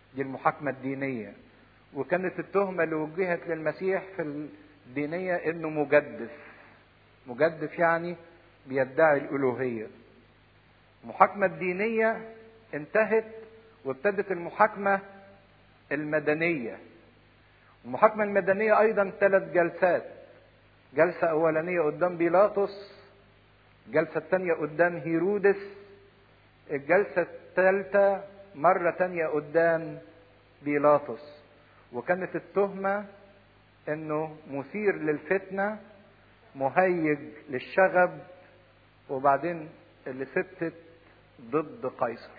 دي المحاكمة الدينية وكانت التهمة اللي وجهت للمسيح في الدينية انه مجدف مجدف يعني بيدعي الالوهية المحاكمة الدينية انتهت وابتدت المحاكمة المدنية المحاكمة المدنية ايضا ثلاث جلسات جلسة اولانية قدام بيلاطس الجلسة الثانية قدام هيرودس الجلسة الثالثة مرة تانية قدام بيلاطس وكانت التهمة انه مثير للفتنة مهيج للشغب وبعدين اللي ثبتت ضد قيصر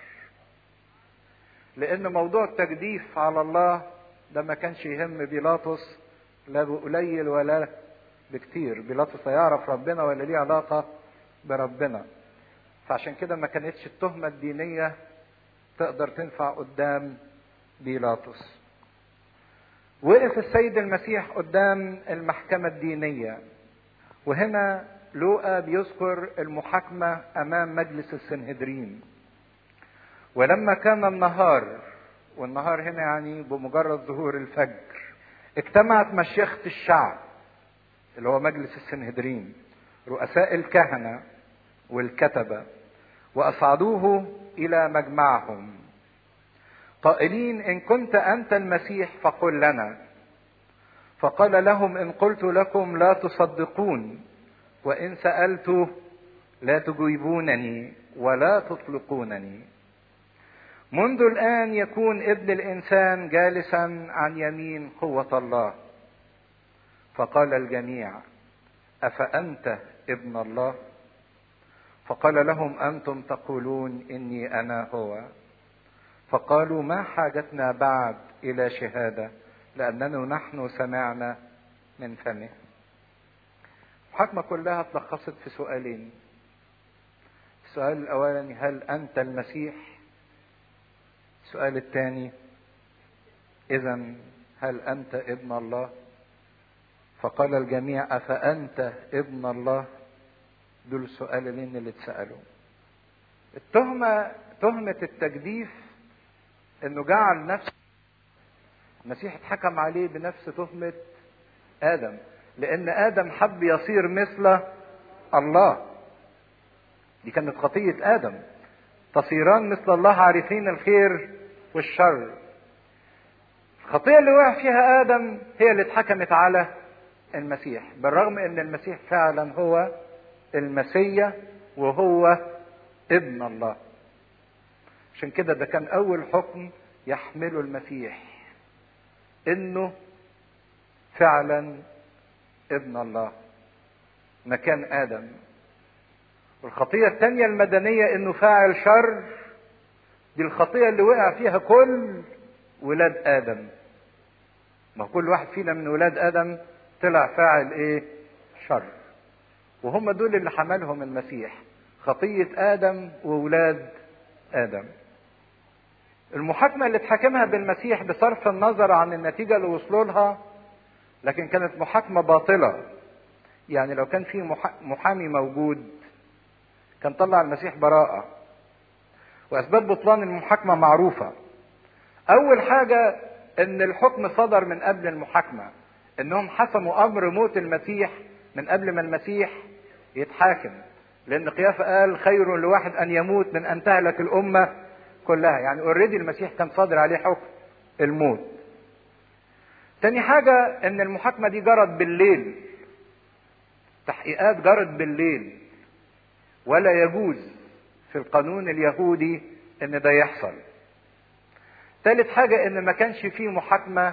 لان موضوع التجديف على الله ده ما كانش يهم بيلاطس لا بقليل ولا بكتير بيلاطس لا يعرف ربنا ولا ليه علاقة بربنا فعشان كده ما كانتش التهمة الدينية تقدر تنفع قدام بيلاطس وقف السيد المسيح قدام المحكمة الدينية وهنا لوقا بيذكر المحاكمة أمام مجلس السنهدرين ولما كان النهار والنهار هنا يعني بمجرد ظهور الفجر اجتمعت مشيخة الشعب اللي هو مجلس السنهدرين رؤساء الكهنة والكتبة وأصعدوه إلى مجمعهم قائلين إن كنت أنت المسيح فقل لنا فقال لهم إن قلت لكم لا تصدقون وإن سألت لا تجيبونني ولا تطلقونني منذ الآن يكون ابن الإنسان جالسا عن يمين قوة الله فقال الجميع أفأنت ابن الله فقال لهم أنتم تقولون إني أنا هو فقالوا ما حاجتنا بعد إلى شهادة لأننا نحن سمعنا من فمه الحكمة كلها اتلخصت في سؤالين السؤال الأولاني هل أنت المسيح السؤال الثاني إذا هل أنت ابن الله فقال الجميع أفأنت ابن الله دول السؤالين اللي اتسألوا التهمة تهمة التجديف انه جعل نفسه المسيح اتحكم عليه بنفس تهمة آدم لأن آدم حب يصير مثل الله دي كانت خطية آدم تصيران مثل الله عارفين الخير والشر الخطية اللي وقع فيها آدم هي اللي اتحكمت على المسيح بالرغم ان المسيح فعلا هو المسيا وهو ابن الله عشان كده ده كان اول حكم يحمله المسيح انه فعلا ابن الله مكان ادم والخطيه الثانيه المدنيه انه فاعل شر دي الخطيه اللي وقع فيها كل ولاد ادم ما كل واحد فينا من ولاد ادم طلع فاعل ايه شر وهم دول اللي حملهم المسيح خطيه ادم وولاد ادم المحاكمة اللي اتحاكمها بالمسيح بصرف النظر عن النتيجة اللي وصلوا لها لكن كانت محاكمة باطلة يعني لو كان في محامي موجود كان طلع المسيح براءة وأسباب بطلان المحاكمة معروفة أول حاجة إن الحكم صدر من قبل المحاكمة إنهم حسموا أمر موت المسيح من قبل ما المسيح يتحاكم لأن قيافة قال خير لواحد أن يموت من أن تهلك الأمة كلها يعني اوريدي المسيح كان صادر عليه حكم الموت تاني حاجة ان المحاكمة دي جرت بالليل تحقيقات جرت بالليل ولا يجوز في القانون اليهودي ان ده يحصل تالت حاجة ان ما كانش فيه محاكمة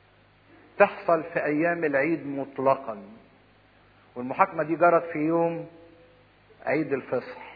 تحصل في ايام العيد مطلقا والمحاكمة دي جرت في يوم عيد الفصح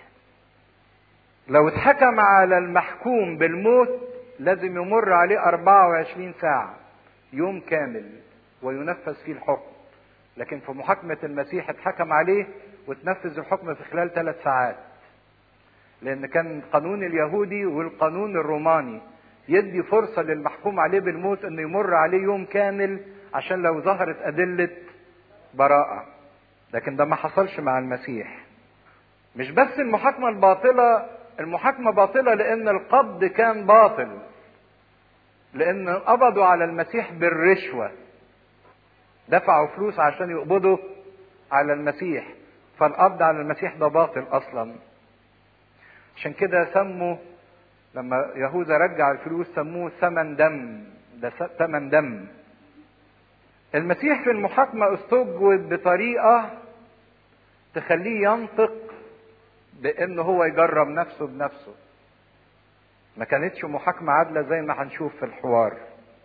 لو اتحكم على المحكوم بالموت لازم يمر عليه 24 ساعة يوم كامل وينفذ فيه الحكم لكن في محاكمة المسيح اتحكم عليه وتنفذ الحكم في خلال ثلاث ساعات لأن كان القانون اليهودي والقانون الروماني يدي فرصة للمحكوم عليه بالموت انه يمر عليه يوم كامل عشان لو ظهرت أدلة براءة لكن ده ما حصلش مع المسيح مش بس المحاكمة الباطلة المحاكمة باطلة لأن القبض كان باطل لان قبضوا على المسيح بالرشوة دفعوا فلوس عشان يقبضوا على المسيح فالقبض على المسيح ده باطل اصلا عشان كده سموا لما يهوذا رجع الفلوس سموه ثمن دم ده ثمن دم المسيح في المحاكمة استوجد بطريقة تخليه ينطق بأنه هو يجرب نفسه بنفسه ما كانتش محاكمة عادلة زي ما هنشوف في الحوار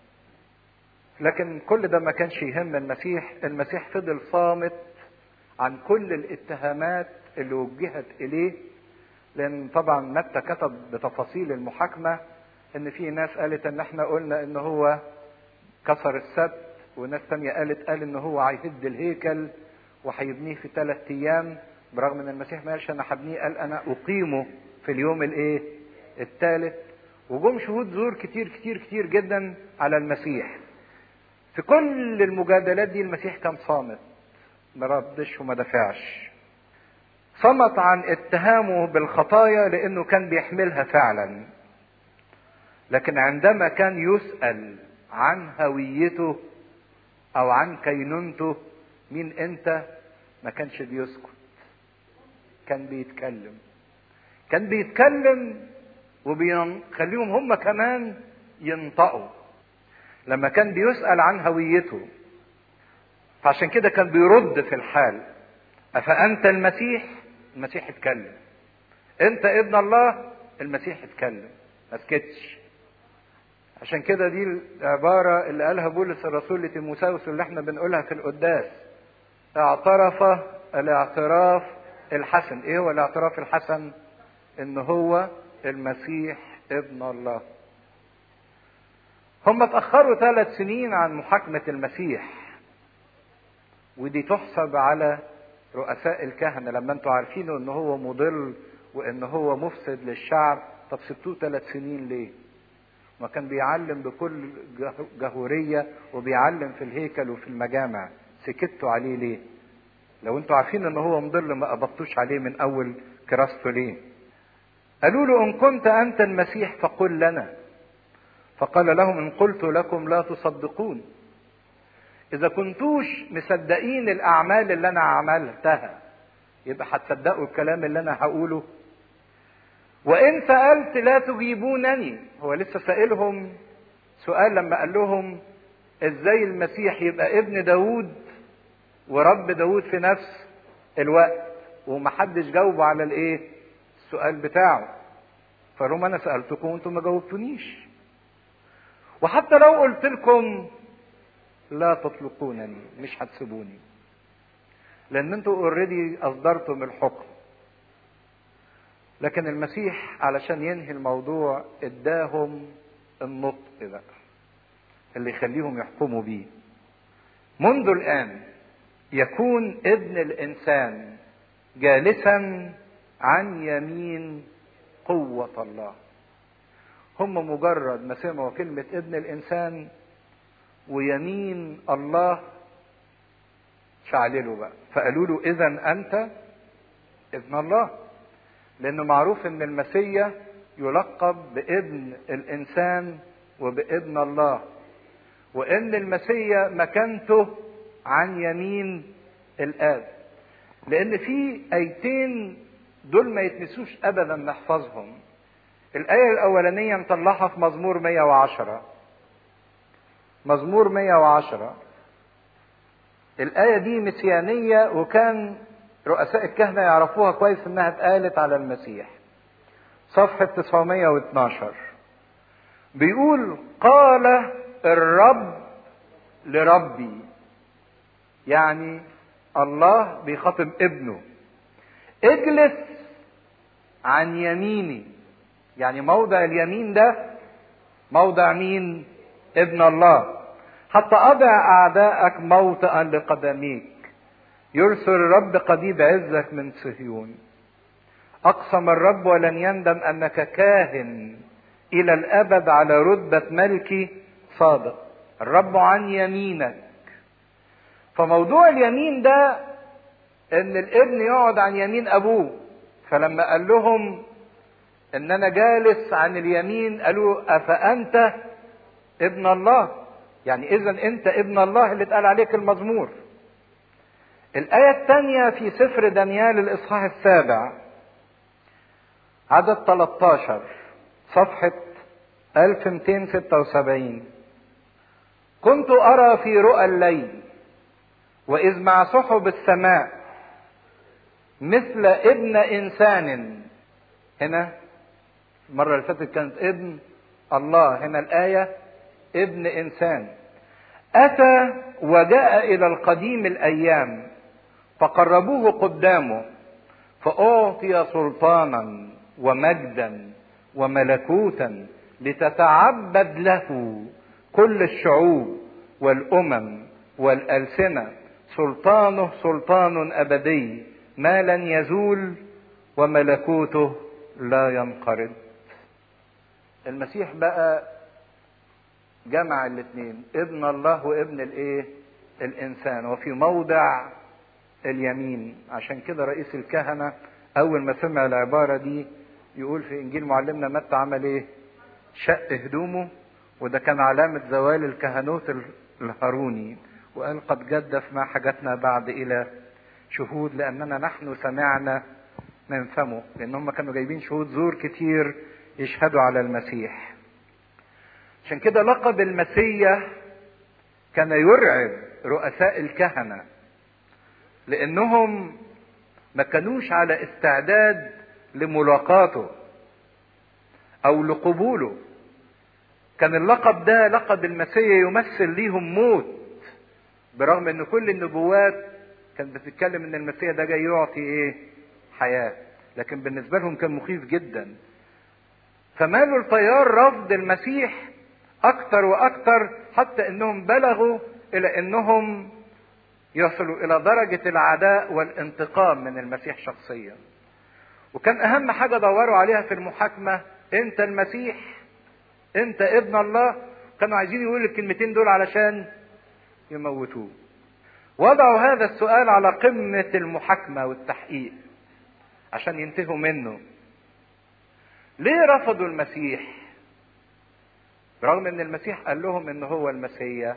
لكن كل ده ما كانش يهم المسيح المسيح فضل صامت عن كل الاتهامات اللي وجهت إليه لأن طبعا متى كتب بتفاصيل المحاكمة إن في ناس قالت إن إحنا قلنا إن هو كسر السبت وناس تانية قالت قال إن هو هيهد الهيكل وهيبنيه في ثلاث أيام برغم إن المسيح ما قالش أنا هبنيه قال أنا أقيمه في اليوم الإيه؟ الثالث وجم شهود زور كتير كتير كتير جدا على المسيح في كل المجادلات دي المسيح كان صامت ما ردش وما دافعش صمت عن اتهامه بالخطايا لانه كان بيحملها فعلا لكن عندما كان يسال عن هويته او عن كينونته مين انت ما كانش بيسكت كان بيتكلم كان بيتكلم وبيخليهم هم كمان ينطقوا لما كان بيسأل عن هويته فعشان كده كان بيرد في الحال أفأنت المسيح المسيح اتكلم أنت ابن الله المسيح اتكلم ما سكتش عشان كده دي العبارة اللي قالها بولس الرسول لتيموساوس اللي احنا بنقولها في القداس اعترف الاعتراف الحسن ايه هو الاعتراف الحسن ان هو المسيح ابن الله هم اتأخروا ثلاث سنين عن محاكمة المسيح ودي تحسب على رؤساء الكهنة لما انتوا عارفين ان هو مضل وان هو مفسد للشعب طب سبتوه ثلاث سنين ليه؟ ما كان بيعلم بكل جهورية وبيعلم في الهيكل وفي المجامع سكتوا عليه ليه؟ لو انتوا عارفين ان هو مضل ما قبضتوش عليه من اول كراسته ليه؟ قالوا له ان كنت انت المسيح فقل لنا فقال لهم ان قلت لكم لا تصدقون اذا كنتوش مصدقين الاعمال اللي انا عملتها يبقى هتصدقوا الكلام اللي انا هقوله وان سالت لا تجيبونني هو لسه سائلهم سؤال لما قال لهم ازاي المسيح يبقى ابن داود ورب داود في نفس الوقت ومحدش جاوبه على الايه السؤال بتاعه فلهم انا سالتكم وانتم ما جاوبتونيش وحتى لو قلت لكم لا تطلقونني مش هتسيبوني لان انتوا اوريدي اصدرتم الحكم لكن المسيح علشان ينهي الموضوع اداهم النطق بقى اللي يخليهم يحكموا بيه منذ الان يكون ابن الانسان جالسا عن يمين قوه الله هم مجرد ما سمعوا كلمه ابن الانسان ويمين الله شعللوا بقى فقالوا له اذا انت ابن الله لانه معروف ان المسيا يلقب بابن الانسان وبابن الله وان المسيا مكانته عن يمين الاب لان في ايتين دول ما يتنسوش ابدا نحفظهم الايه الاولانيه نطلعها في مزمور 110 مزمور 110 الآية دي مسيانية وكان رؤساء الكهنة يعرفوها كويس إنها اتقالت على المسيح. صفحة 912 بيقول قال الرب لربي يعني الله بيخاطب ابنه اجلس عن يميني يعني موضع اليمين ده موضع مين ابن الله حتى أضع أعداءك موطئا لقدميك يرسل الرب قضيب عزك من صهيون أقسم الرب ولن يندم أنك كاهن إلى الأبد على رتبة ملكي صادق الرب عن يمينك فموضوع اليمين ده ان الابن يقعد عن يمين ابوه فلما قال لهم ان انا جالس عن اليمين قالوا افانت ابن الله يعني اذا انت ابن الله اللي اتقال عليك المزمور الآية الثانية في سفر دانيال الإصحاح السابع عدد 13 صفحة 1276 كنت أرى في رؤى الليل وإذ مع سحب السماء مثل ابن إنسان هنا المرة اللي فاتت كانت ابن الله هنا الآية ابن إنسان أتى وجاء إلى القديم الأيام فقربوه قدامه فأعطي سلطانا ومجدا وملكوتا لتتعبد له كل الشعوب والأمم والألسنة سلطانه سلطان أبدي ما لن يزول وملكوته لا ينقرض المسيح بقى جمع الاثنين ابن الله وابن الايه الانسان وفي موضع اليمين عشان كده رئيس الكهنه اول ما سمع العباره دي يقول في انجيل معلمنا متى عمل ايه شق هدومه وده كان علامه زوال الكهنوت الهاروني وقال قد جدف ما حاجتنا بعد الى شهود لاننا نحن سمعنا من فمه لان هم كانوا جايبين شهود زور كتير يشهدوا على المسيح عشان كده لقب المسيح كان يرعب رؤساء الكهنه لانهم ما كانوش على استعداد لملاقاته او لقبوله كان اللقب ده لقب المسيح يمثل ليهم موت برغم ان كل النبوات كانت بتتكلم ان المسيح ده جاي يعطي ايه حياه لكن بالنسبه لهم كان مخيف جدا فمالوا التيار رفض المسيح اكتر واكتر حتى انهم بلغوا الى انهم يصلوا الى درجة العداء والانتقام من المسيح شخصيا وكان اهم حاجة دوروا عليها في المحاكمة انت المسيح انت ابن الله كانوا عايزين يقولوا الكلمتين دول علشان يموتوه وضعوا هذا السؤال على قمة المحاكمة والتحقيق عشان ينتهوا منه ليه رفضوا المسيح برغم ان المسيح قال لهم ان هو المسيح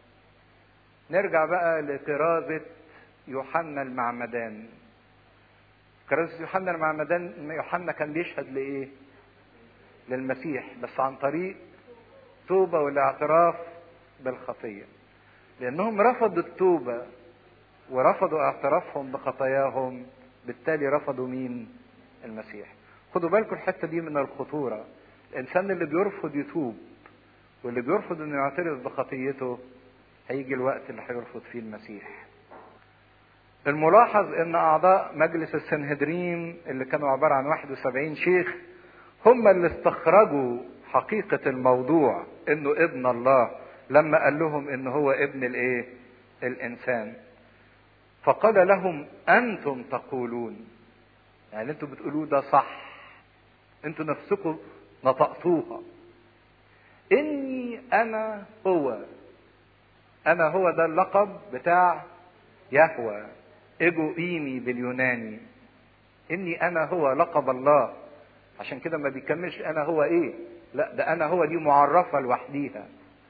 نرجع بقى لكرازة يوحنا المعمدان كرازة يوحنا المعمدان يوحنا كان بيشهد لإيه؟ للمسيح بس عن طريق توبة والاعتراف بالخطية لأنهم رفضوا التوبة ورفضوا اعترافهم بخطاياهم بالتالي رفضوا مين؟ المسيح خدوا بالكم الحتة دي من الخطورة الإنسان اللي بيرفض يتوب واللي بيرفض إنه يعترف بخطيته هيجي الوقت اللي هيرفض فيه المسيح الملاحظ ان اعضاء مجلس السنهدرين اللي كانوا عبارة عن 71 شيخ هم اللي استخرجوا حقيقة الموضوع انه ابن الله لما قال لهم ان هو ابن الايه الانسان فقال لهم انتم تقولون يعني انتم بتقولوه ده صح انتم نفسكم نطقتوها اني انا هو انا هو ده اللقب بتاع يهوى ايجو ايمي باليوناني اني انا هو لقب الله عشان كده ما بيكملش انا هو ايه لا ده انا هو دي معرفة لوحديها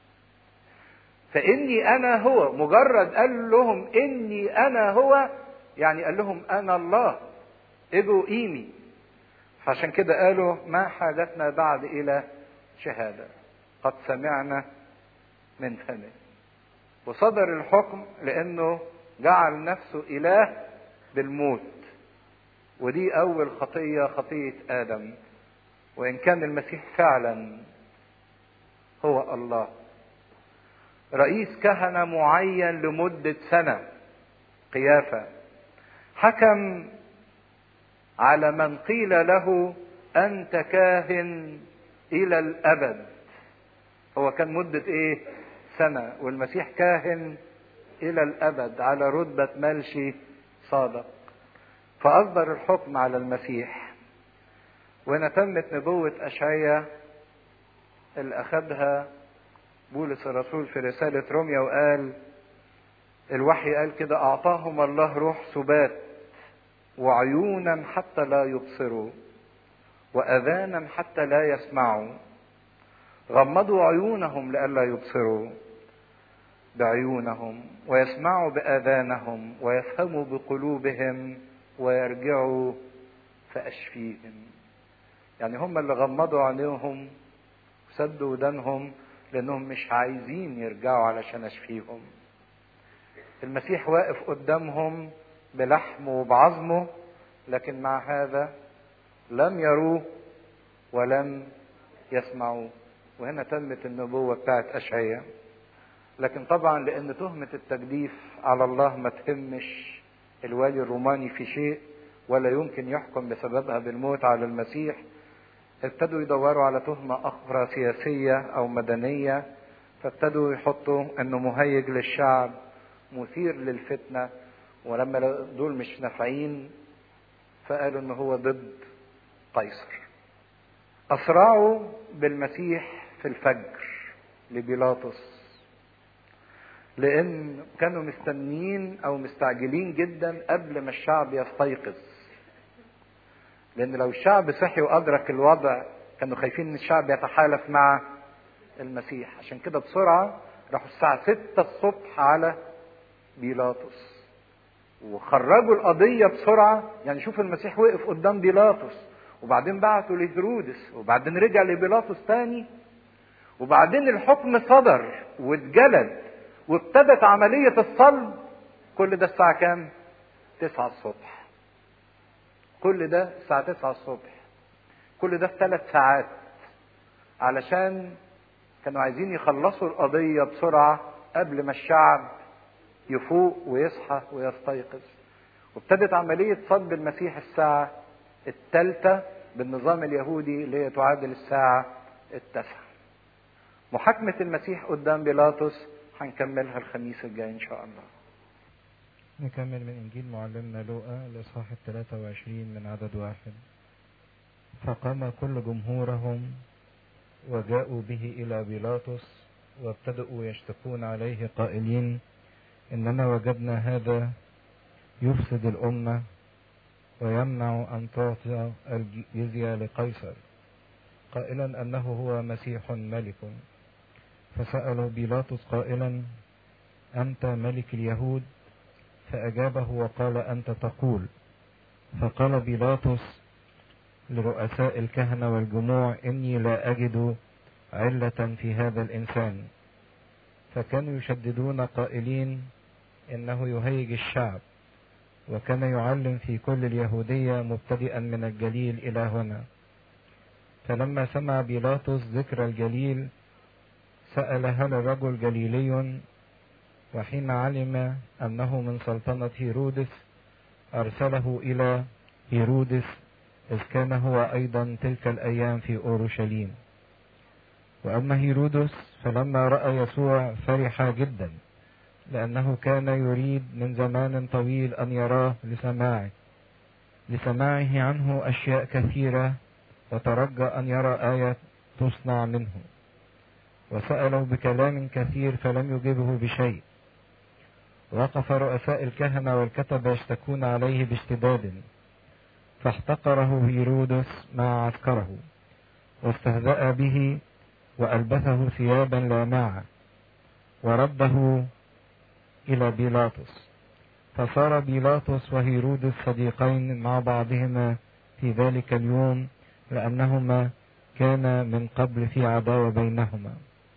فاني انا هو مجرد قال لهم اني انا هو يعني قال لهم انا الله ايجو ايمي عشان كده قالوا ما حاجتنا بعد الى شهادة قد سمعنا من فمه وصدر الحكم لانه جعل نفسه اله بالموت ودي اول خطيه خطيه ادم وان كان المسيح فعلا هو الله رئيس كهنه معين لمده سنه قيافه حكم على من قيل له انت كاهن الى الابد هو كان مده ايه سنة والمسيح كاهن إلى الأبد على رتبة ملشي صادق فأصدر الحكم على المسيح وهنا تمت نبوة أشعية اللي أخذها بولس الرسول في رسالة روميا وقال الوحي قال كده أعطاهم الله روح سبات وعيونا حتى لا يبصروا وأذانا حتى لا يسمعوا غمضوا عيونهم لئلا يبصروا بعيونهم ويسمعوا باذانهم ويفهموا بقلوبهم ويرجعوا فاشفيهم يعني هم اللي غمضوا عينيهم وسدوا ودانهم لانهم مش عايزين يرجعوا علشان اشفيهم المسيح واقف قدامهم بلحمه وبعظمه لكن مع هذا لم يروه ولم يسمعوه وهنا تمت النبوة بتاعت أشعياء لكن طبعا لأن تهمة التجديف على الله ما تهمش الوالي الروماني في شيء ولا يمكن يحكم بسببها بالموت على المسيح ابتدوا يدوروا على تهمة أخرى سياسية أو مدنية فابتدوا يحطوا أنه مهيج للشعب مثير للفتنة ولما دول مش نافعين فقالوا أنه هو ضد قيصر أسرعوا بالمسيح في الفجر لبيلاطس لأن كانوا مستنيين أو مستعجلين جدا قبل ما الشعب يستيقظ لأن لو الشعب صحي وأدرك الوضع كانوا خايفين إن الشعب يتحالف مع المسيح عشان كده بسرعة راحوا الساعة 6 الصبح على بيلاطس وخرجوا القضية بسرعة يعني شوف المسيح وقف قدام بيلاطس وبعدين بعتوا لهيرودس وبعدين رجع لبيلاطس تاني وبعدين الحكم صدر واتجلد وابتدت عملية الصلب كل ده الساعة كام؟ تسعة الصبح كل ده الساعة تسعة الصبح كل ده في ثلاث ساعات علشان كانوا عايزين يخلصوا القضية بسرعة قبل ما الشعب يفوق ويصحى ويستيقظ وابتدت عملية صلب المسيح الساعة الثالثة بالنظام اليهودي اللي هي تعادل الساعة التاسعة محاكمة المسيح قدام بيلاطس هنكملها الخميس الجاي إن شاء الله نكمل من إنجيل معلمنا لوقا الإصحاح الثلاثة وعشرين من عدد واحد فقام كل جمهورهم وجاءوا به إلى بيلاطس وابتدأوا يشتكون عليه قائلين إننا وجدنا هذا يفسد الأمة ويمنع أن تعطي الجزية لقيصر قائلا أنه هو مسيح ملك فسألوا بيلاطس قائلا أنت ملك اليهود فأجابه وقال أنت تقول فقال بيلاطس لرؤساء الكهنة والجموع إني لا أجد علة في هذا الإنسان فكانوا يشددون قائلين إنه يهيج الشعب وكان يعلم في كل اليهودية مبتدئا من الجليل إلى هنا فلما سمع بيلاطس ذكر الجليل سأل هل الرجل جليلي وحين علم أنه من سلطنة هيرودس أرسله إلى هيرودس إذ كان هو أيضا تلك الأيام في أورشليم وأما هيرودس فلما رأى يسوع فرح جدا لأنه كان يريد من زمان طويل أن يراه لسماعه لسماعه عنه أشياء كثيرة وترجى أن يرى آية تصنع منه وسأله بكلام كثير فلم يجبه بشيء وقف رؤساء الكهنة والكتبة يشتكون عليه باشتداد فاحتقره هيرودس مع عسكره واستهزأ به وألبسه ثيابا لامعة ورده إلى بيلاطس فصار بيلاطس وهيرودس صديقين مع بعضهما في ذلك اليوم لأنهما كان من قبل في عداوة بينهما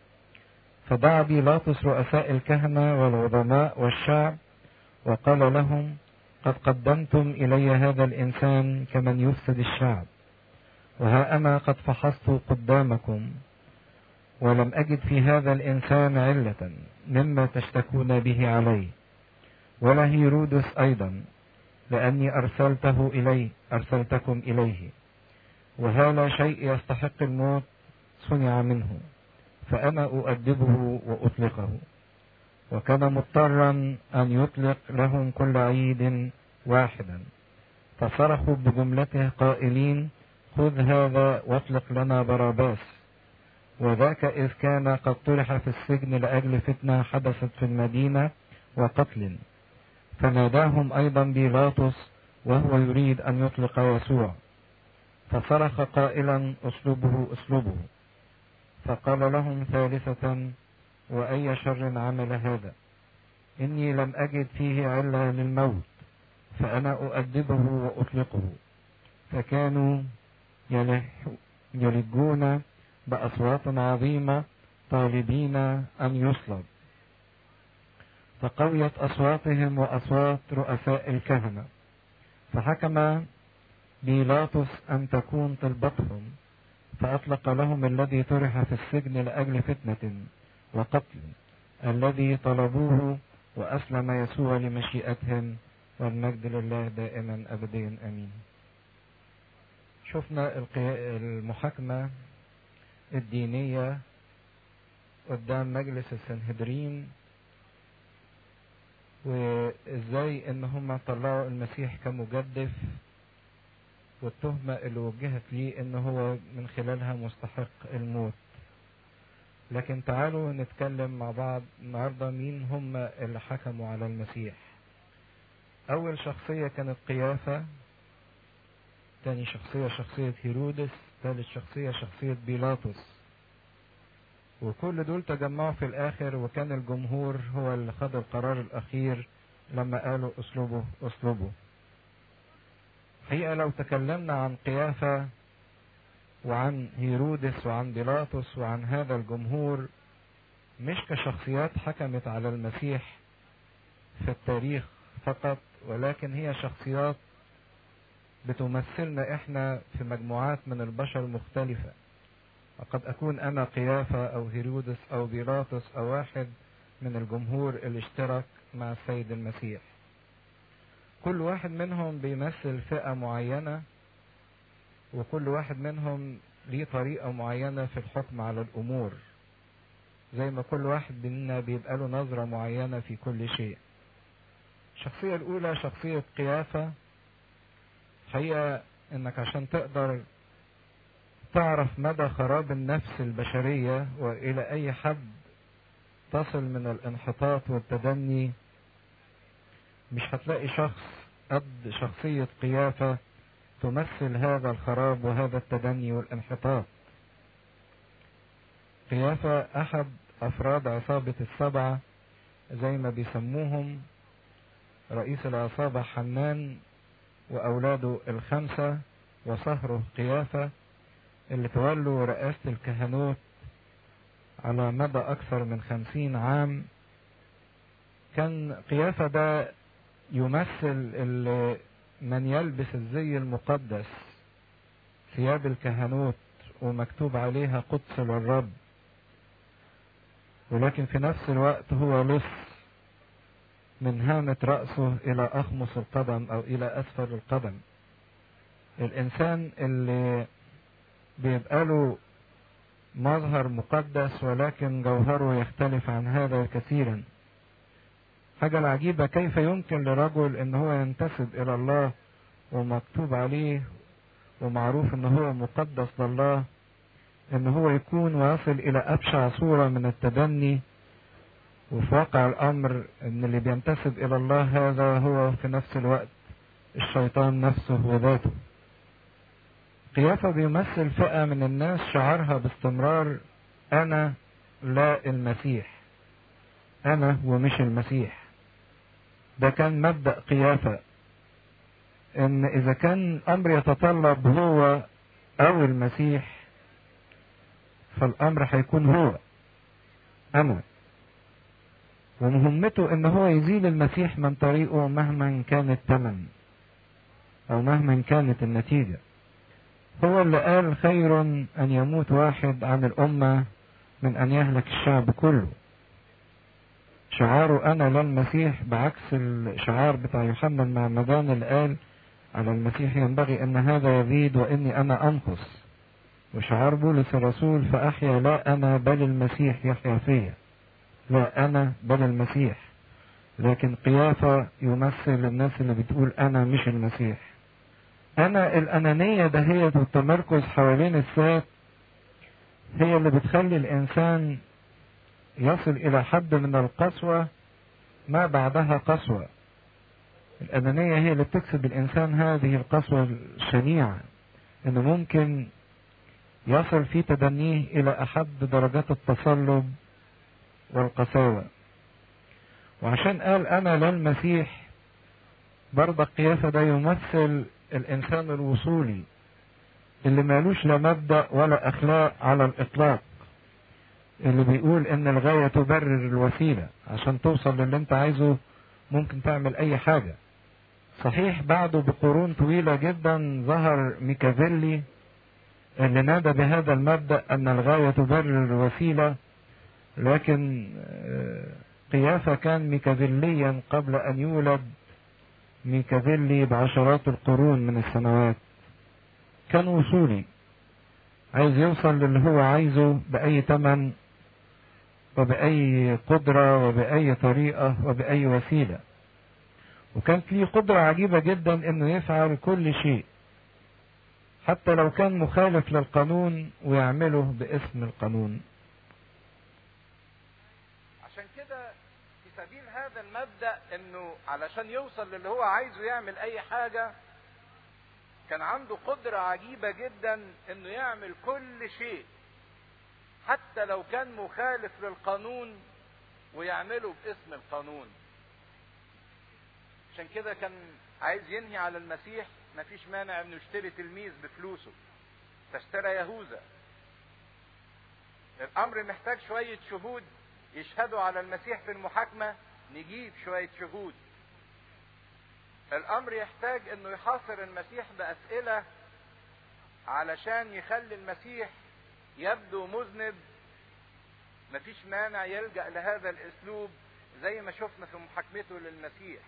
فدعا بيلاطس رؤساء الكهنة والعظماء والشعب وقال لهم قد قدمتم إلي هذا الإنسان كمن يفسد الشعب وها أنا قد فحصت قدامكم ولم أجد في هذا الإنسان علة مما تشتكون به عليه ولا هيرودس أيضا لأني أرسلته إليه أرسلتكم إليه وهذا شيء يستحق الموت صنع منه فأنا أؤدبه وأطلقه وكان مضطرا أن يطلق لهم كل عيد واحدا فصرخوا بجملته قائلين خذ هذا واطلق لنا براباس وذاك إذ كان قد طرح في السجن لأجل فتنة حدثت في المدينة وقتل فناداهم أيضا بيلاطس وهو يريد أن يطلق يسوع فصرخ قائلا اصلبه اصلبه فقال لهم ثالثة وأي شر عمل هذا إني لم أجد فيه علة للموت فأنا أؤدبه وأطلقه فكانوا يلجون بأصوات عظيمة طالبين أن يصلب فقويت أصواتهم وأصوات رؤساء الكهنة فحكم بيلاطس أن تكون طلبتهم فأطلق لهم الذي طرح في السجن لأجل فتنة وقتل الذي طلبوه وأسلم يسوع لمشيئتهم والمجد لله دائما أبديا أمين شفنا المحاكمة الدينية قدام مجلس السنهدرين وازاي ان هم طلعوا المسيح كمجدف والتهمة اللي وجهت ليه ان هو من خلالها مستحق الموت لكن تعالوا نتكلم مع بعض النهارده مين هم اللي حكموا على المسيح اول شخصية كانت قيافة تاني شخصية شخصية هيرودس ثالث شخصية شخصية بيلاطس وكل دول تجمعوا في الاخر وكان الجمهور هو اللي خد القرار الاخير لما قالوا اسلوبه اسلوبه حقيقة لو تكلمنا عن قيافة وعن هيرودس وعن بيلاطس وعن هذا الجمهور مش كشخصيات حكمت على المسيح في التاريخ فقط ولكن هي شخصيات بتمثلنا احنا في مجموعات من البشر مختلفة وقد اكون انا قيافة او هيرودس او بيلاطس او واحد من الجمهور اللي اشترك مع السيد المسيح كل واحد منهم بيمثل فئة معينة وكل واحد منهم ليه طريقة معينة في الحكم على الأمور زي ما كل واحد منا بيبقى له نظرة معينة في كل شيء الشخصية الأولى شخصية قيافة حقيقة إنك عشان تقدر تعرف مدى خراب النفس البشرية وإلى أي حد تصل من الانحطاط والتدني مش هتلاقي شخص قد شخصية قيافة تمثل هذا الخراب وهذا التدني والانحطاط قيافة أحد أفراد عصابة السبعة زي ما بيسموهم رئيس العصابة حنان وأولاده الخمسة وصهره قيافة اللي تولوا رئاسة الكهنوت على مدى أكثر من خمسين عام كان قيافة ده يمثل من يلبس الزي المقدس ثياب الكهنوت ومكتوب عليها قدس للرب ولكن في نفس الوقت هو لص من هامة رأسه إلى أخمص القدم أو إلى أسفل القدم الإنسان اللي بيبقى له مظهر مقدس ولكن جوهره يختلف عن هذا كثيرا حاجة العجيبة كيف يمكن لرجل ان هو ينتسب الى الله ومكتوب عليه ومعروف ان هو مقدس لله ان هو يكون ويصل الى ابشع صورة من التدني وفي واقع الامر ان اللي بينتسب الى الله هذا هو في نفس الوقت الشيطان نفسه وذاته قيافة بيمثل فئة من الناس شعارها باستمرار انا لا المسيح انا ومش المسيح ده كان مبدأ قيافة ان اذا كان امر يتطلب هو او المسيح فالامر هيكون هو انا ومهمته ان هو يزيل المسيح من طريقه مهما كان الثمن او مهما كانت النتيجة هو اللي قال خير ان يموت واحد عن الامة من ان يهلك الشعب كله شعاره انا لا المسيح بعكس الشعار بتاع يوحنا المعمدان اللي قال على المسيح ينبغي ان هذا يزيد واني انا انقص وشعار بولس الرسول فاحيا لا انا بل المسيح يحيا فيا لا انا بل المسيح لكن قيافة يمثل الناس اللي بتقول انا مش المسيح انا الانانية دهيت والتمركز حوالين الذات هي اللي بتخلي الانسان يصل الى حد من القسوة ما بعدها قسوة الانانية هي اللي بتكسب الانسان هذه القسوة الشنيعة انه ممكن يصل في تدنيه إلى أحد درجات التصلب والقساوة وعشان قال أنا لا المسيح برضه قيافة ده يمثل الإنسان الوصولي اللي مالوش لا مبدأ ولا أخلاق على الإطلاق اللي بيقول إن الغاية تبرر الوسيلة عشان توصل للي أنت عايزه ممكن تعمل أي حاجة صحيح بعده بقرون طويلة جدا ظهر ميكافيلي اللي نادى بهذا المبدأ أن الغاية تبرر الوسيلة لكن قيافة كان ميكافيليا قبل أن يولد ميكافيلي بعشرات القرون من السنوات كان وصولي عايز يوصل للي هو عايزه بأي تمن وبأي قدرة وبأي طريقة وبأي وسيلة وكانت ليه قدرة عجيبة جدا انه يفعل كل شيء حتى لو كان مخالف للقانون ويعمله باسم القانون عشان كده في سبيل هذا المبدأ انه علشان يوصل للي هو عايزه يعمل اي حاجة كان عنده قدرة عجيبة جدا انه يعمل كل شيء حتى لو كان مخالف للقانون ويعمله باسم القانون عشان كده كان عايز ينهي على المسيح مفيش مانع انه يشتري تلميذ بفلوسه فاشترى يهوذا الامر محتاج شوية شهود يشهدوا على المسيح في المحاكمة نجيب شوية شهود الامر يحتاج انه يحاصر المسيح باسئلة علشان يخلي المسيح يبدو مذنب مفيش مانع يلجأ لهذا الاسلوب زي ما شفنا في محاكمته للمسيح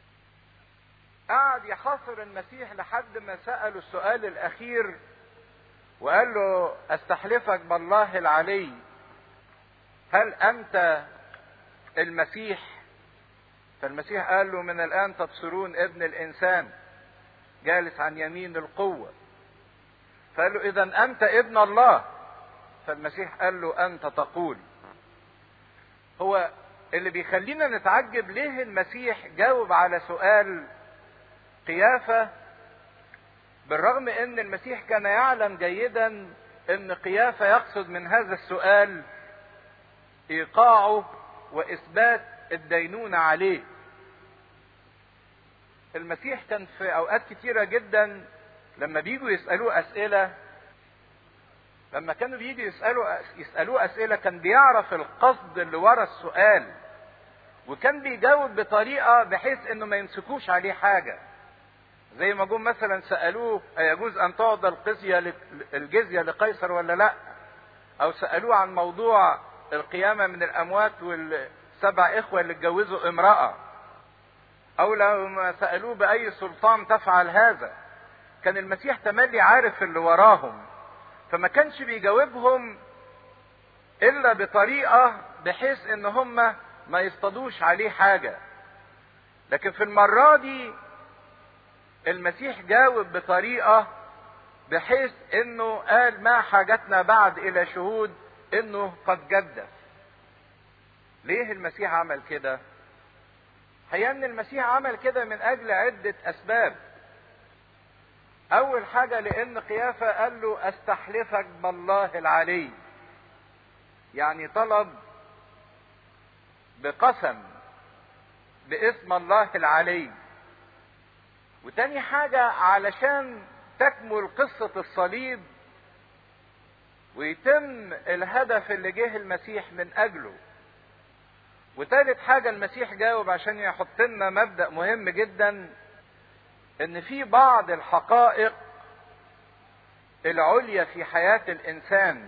قعد يحاصر المسيح لحد ما سأله السؤال الأخير وقال له أستحلفك بالله العلي هل أنت المسيح فالمسيح قال له من الآن تبصرون ابن الإنسان جالس عن يمين القوة فقال له إذا أنت ابن الله فالمسيح قال له أنت تقول هو اللي بيخلينا نتعجب ليه المسيح جاوب على سؤال قيافة بالرغم ان المسيح كان يعلم جيدا ان قيافة يقصد من هذا السؤال ايقاعه واثبات الدينونة عليه المسيح كان في اوقات كتيرة جدا لما بيجوا يسألوه اسئلة لما كانوا بيجوا يسألوا يسألوه اسئلة كان بيعرف القصد اللي ورا السؤال وكان بيجاوب بطريقة بحيث انه ما يمسكوش عليه حاجة زي ما جم مثلا سألوه أيجوز أن تعطى الجزية الجزية لقيصر ولا لا؟ أو سألوه عن موضوع القيامة من الأموات والسبع إخوة اللي اتجوزوا امرأة. أو لو ما سألوه بأي سلطان تفعل هذا. كان المسيح تملي عارف اللي وراهم. فما كانش بيجاوبهم إلا بطريقة بحيث إن هم ما يصطادوش عليه حاجة. لكن في المرة دي المسيح جاوب بطريقة بحيث انه قال ما حاجتنا بعد الى شهود انه قد جدف ليه المسيح عمل كده هي ان المسيح عمل كده من اجل عدة اسباب اول حاجة لان قيافة قال له استحلفك بالله العلي يعني طلب بقسم باسم الله العلي وتاني حاجة علشان تكمل قصة الصليب ويتم الهدف اللي جه المسيح من أجله وتالت حاجة المسيح جاوب عشان يحط لنا مبدأ مهم جدا إن في بعض الحقائق العليا في حياة الإنسان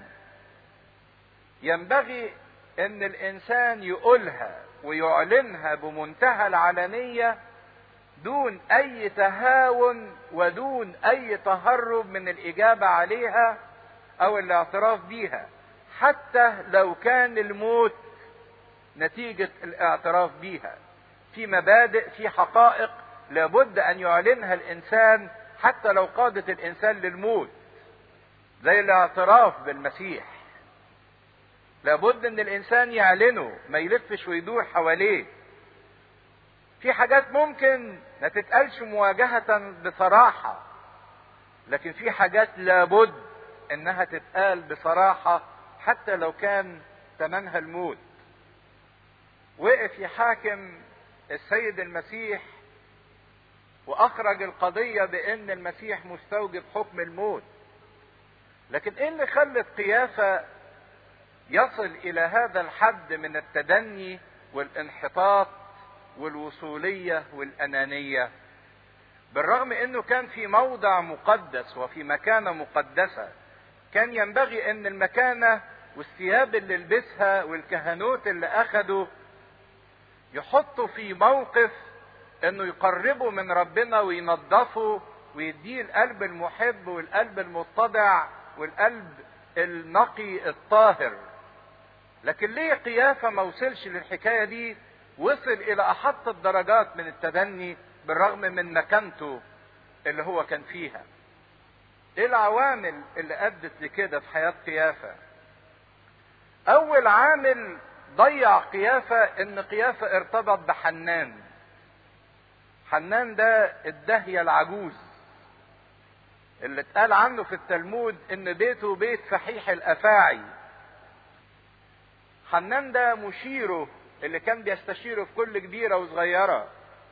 ينبغي إن الإنسان يقولها ويعلنها بمنتهى العلنية دون اي تهاون ودون اي تهرب من الاجابه عليها او الاعتراف بيها حتى لو كان الموت نتيجه الاعتراف بيها في مبادئ في حقائق لابد ان يعلنها الانسان حتى لو قادت الانسان للموت زي الاعتراف بالمسيح لابد ان الانسان يعلنه ما يلفش ويدور حواليه في حاجات ممكن ما تتقالش مواجهة بصراحة لكن في حاجات لابد انها تتقال بصراحة حتى لو كان ثمنها الموت وقف يحاكم السيد المسيح واخرج القضية بان المسيح مستوجب حكم الموت لكن ايه اللي خلت قيافة يصل الى هذا الحد من التدني والانحطاط والوصولية والانانية بالرغم انه كان في موضع مقدس وفي مكانة مقدسة كان ينبغي ان المكانة والثياب اللي لبسها والكهنوت اللي اخده يحطوا في موقف انه يقربوا من ربنا وينظفوا ويديه القلب المحب والقلب المتضع والقلب النقي الطاهر لكن ليه قيافة ما وصلش للحكاية دي وصل الى احط الدرجات من التدني بالرغم من مكانته اللي هو كان فيها ايه العوامل اللي ادت لكده في حياة قيافة اول عامل ضيع قيافة ان قيافة ارتبط بحنان حنان ده الدهية العجوز اللي اتقال عنه في التلمود ان بيته بيت فحيح الافاعي حنان ده مشيره اللي كان بيستشيره في كل كبيرة وصغيرة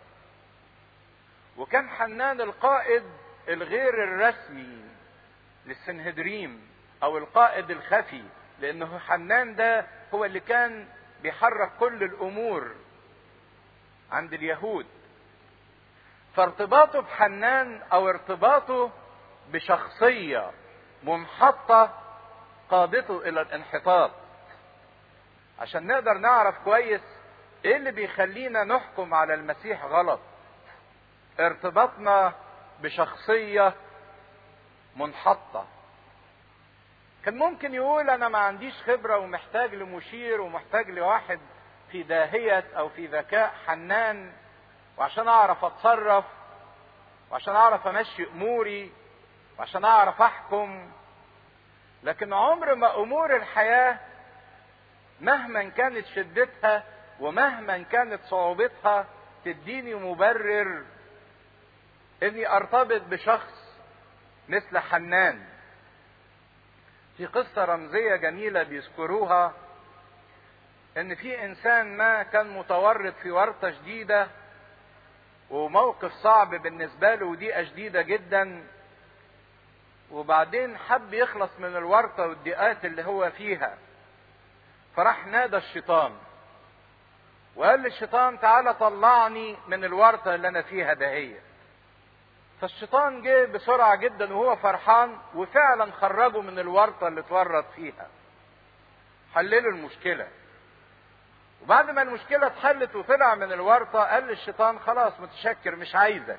وكان حنان القائد الغير الرسمي للسنهدريم او القائد الخفي لانه حنان ده هو اللي كان بيحرك كل الامور عند اليهود فارتباطه بحنان او ارتباطه بشخصية منحطة قادته الى الانحطاط عشان نقدر نعرف كويس ايه اللي بيخلينا نحكم على المسيح غلط ارتباطنا بشخصية منحطة كان ممكن يقول انا ما عنديش خبرة ومحتاج لمشير ومحتاج لواحد في داهية او في ذكاء حنان وعشان اعرف اتصرف وعشان اعرف امشي اموري وعشان اعرف احكم لكن عمر ما امور الحياة مهما كانت شدتها ومهما كانت صعوبتها تديني مبرر اني ارتبط بشخص مثل حنان في قصة رمزية جميلة بيذكروها ان في انسان ما كان متورط في ورطة شديدة وموقف صعب بالنسبة له ودقيقة شديدة جدا وبعدين حب يخلص من الورطة والضيقات اللي هو فيها فراح نادى الشيطان وقال للشيطان تعالى طلعني من الورطة اللي انا فيها دهية فالشيطان جه بسرعة جدا وهو فرحان وفعلا خرجه من الورطة اللي اتورط فيها حللوا المشكلة وبعد ما المشكلة اتحلت وطلع من الورطة قال للشيطان خلاص متشكر مش عايزك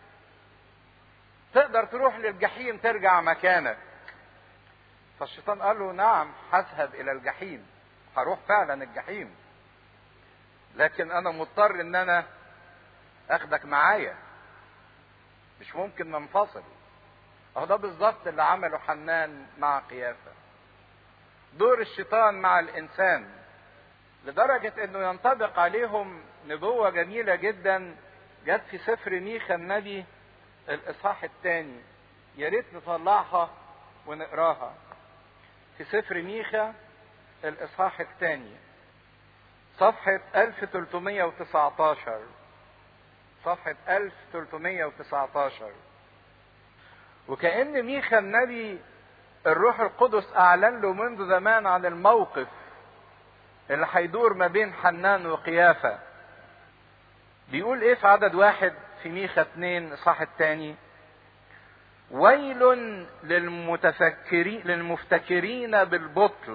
تقدر تروح للجحيم ترجع مكانك فالشيطان قال له نعم هذهب الى الجحيم هروح فعلا الجحيم لكن انا مضطر ان انا اخدك معايا مش ممكن ننفصل اهو ده بالظبط اللي عمله حنان مع قيافه دور الشيطان مع الانسان لدرجة انه ينطبق عليهم نبوة جميلة جدا جت في سفر ميخا النبي الاصحاح الثاني يا ريت نطلعها ونقراها في سفر ميخا الاصحاح الثاني صفحة 1319 صفحة 1319 وكأن ميخا النبي الروح القدس أعلن له منذ زمان عن الموقف اللي هيدور ما بين حنان وقيافة بيقول ايه في عدد واحد في ميخا اتنين صح التاني ويل للمتفكرين للمفتكرين بالبطل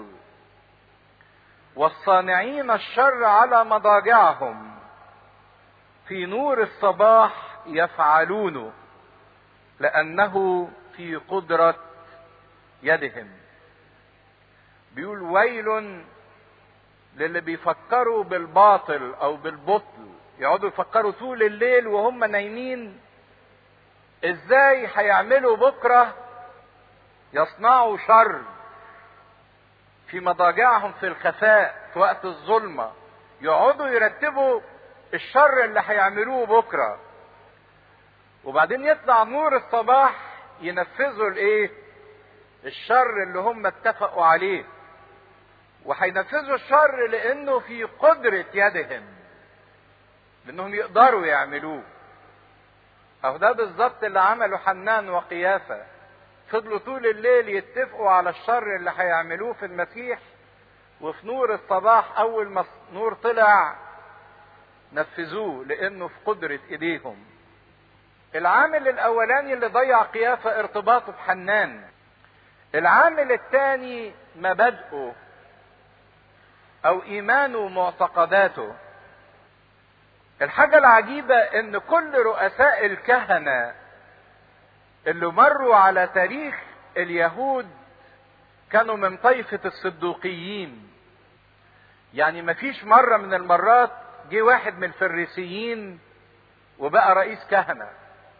والصانعين الشر على مضاجعهم في نور الصباح يفعلونه لانه في قدره يدهم بيقول ويل للي بيفكروا بالباطل او بالبطل يقعدوا يفكروا طول الليل وهم نايمين ازاي هيعملوا بكره يصنعوا شر في مضاجعهم في الخفاء في وقت الظلمه يقعدوا يرتبوا الشر اللي هيعملوه بكره وبعدين يطلع نور الصباح ينفذوا الايه الشر اللي هم اتفقوا عليه وهينفذوا الشر لانه في قدرة يدهم لانهم يقدروا يعملوه اهو ده بالظبط اللي عمله حنان وقيافة فضلوا طول الليل يتفقوا على الشر اللي هيعملوه في المسيح وفي نور الصباح اول ما النور طلع نفذوه لانه في قدرة ايديهم العامل الاولاني اللي ضيع قيافة ارتباطه بحنان العامل الثاني مبادئه او ايمانه ومعتقداته الحاجة العجيبة ان كل رؤساء الكهنة اللي مروا على تاريخ اليهود كانوا من طائفة الصدوقيين يعني مفيش مرة من المرات جه واحد من الفريسيين وبقى رئيس كهنة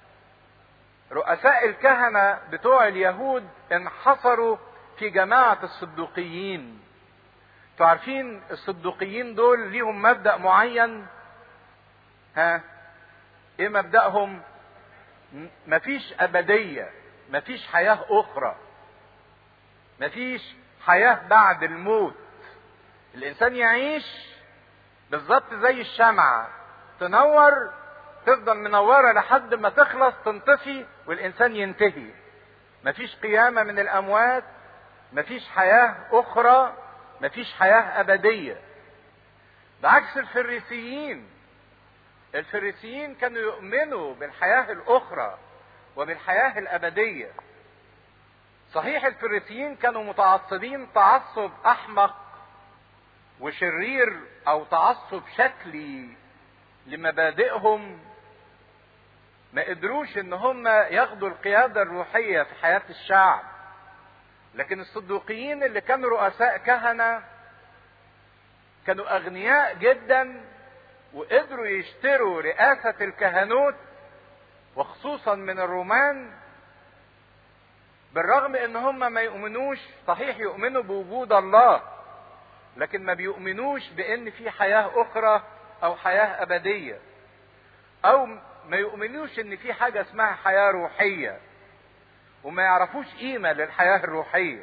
رؤساء الكهنة بتوع اليهود انحصروا في جماعة الصدوقيين انتوا عارفين الصدوقيين دول ليهم مبدأ معين ها ايه مبدأهم مفيش ابدية مفيش حياة اخرى مفيش حياة بعد الموت الانسان يعيش بالظبط زي الشمعة تنور تفضل منورة لحد ما تخلص تنطفي والانسان ينتهي مفيش قيامة من الاموات مفيش حياة اخرى مفيش حياة ابدية بعكس الفريسيين الفريسيين كانوا يؤمنوا بالحياة الاخرى وبالحياة الابدية صحيح الفريسيين كانوا متعصبين تعصب احمق وشرير او تعصب شكلي لمبادئهم ما قدروش ان هم ياخدوا القيادة الروحية في حياة الشعب لكن الصدوقيين اللي كانوا رؤساء كهنة كانوا اغنياء جدا وقدروا يشتروا رئاسة الكهنوت وخصوصا من الرومان بالرغم ان هم ما يؤمنوش صحيح يؤمنوا بوجود الله لكن ما بيؤمنوش بان في حياة اخرى او حياة ابدية او ما يؤمنوش ان في حاجة اسمها حياة روحية وما يعرفوش قيمة للحياة الروحية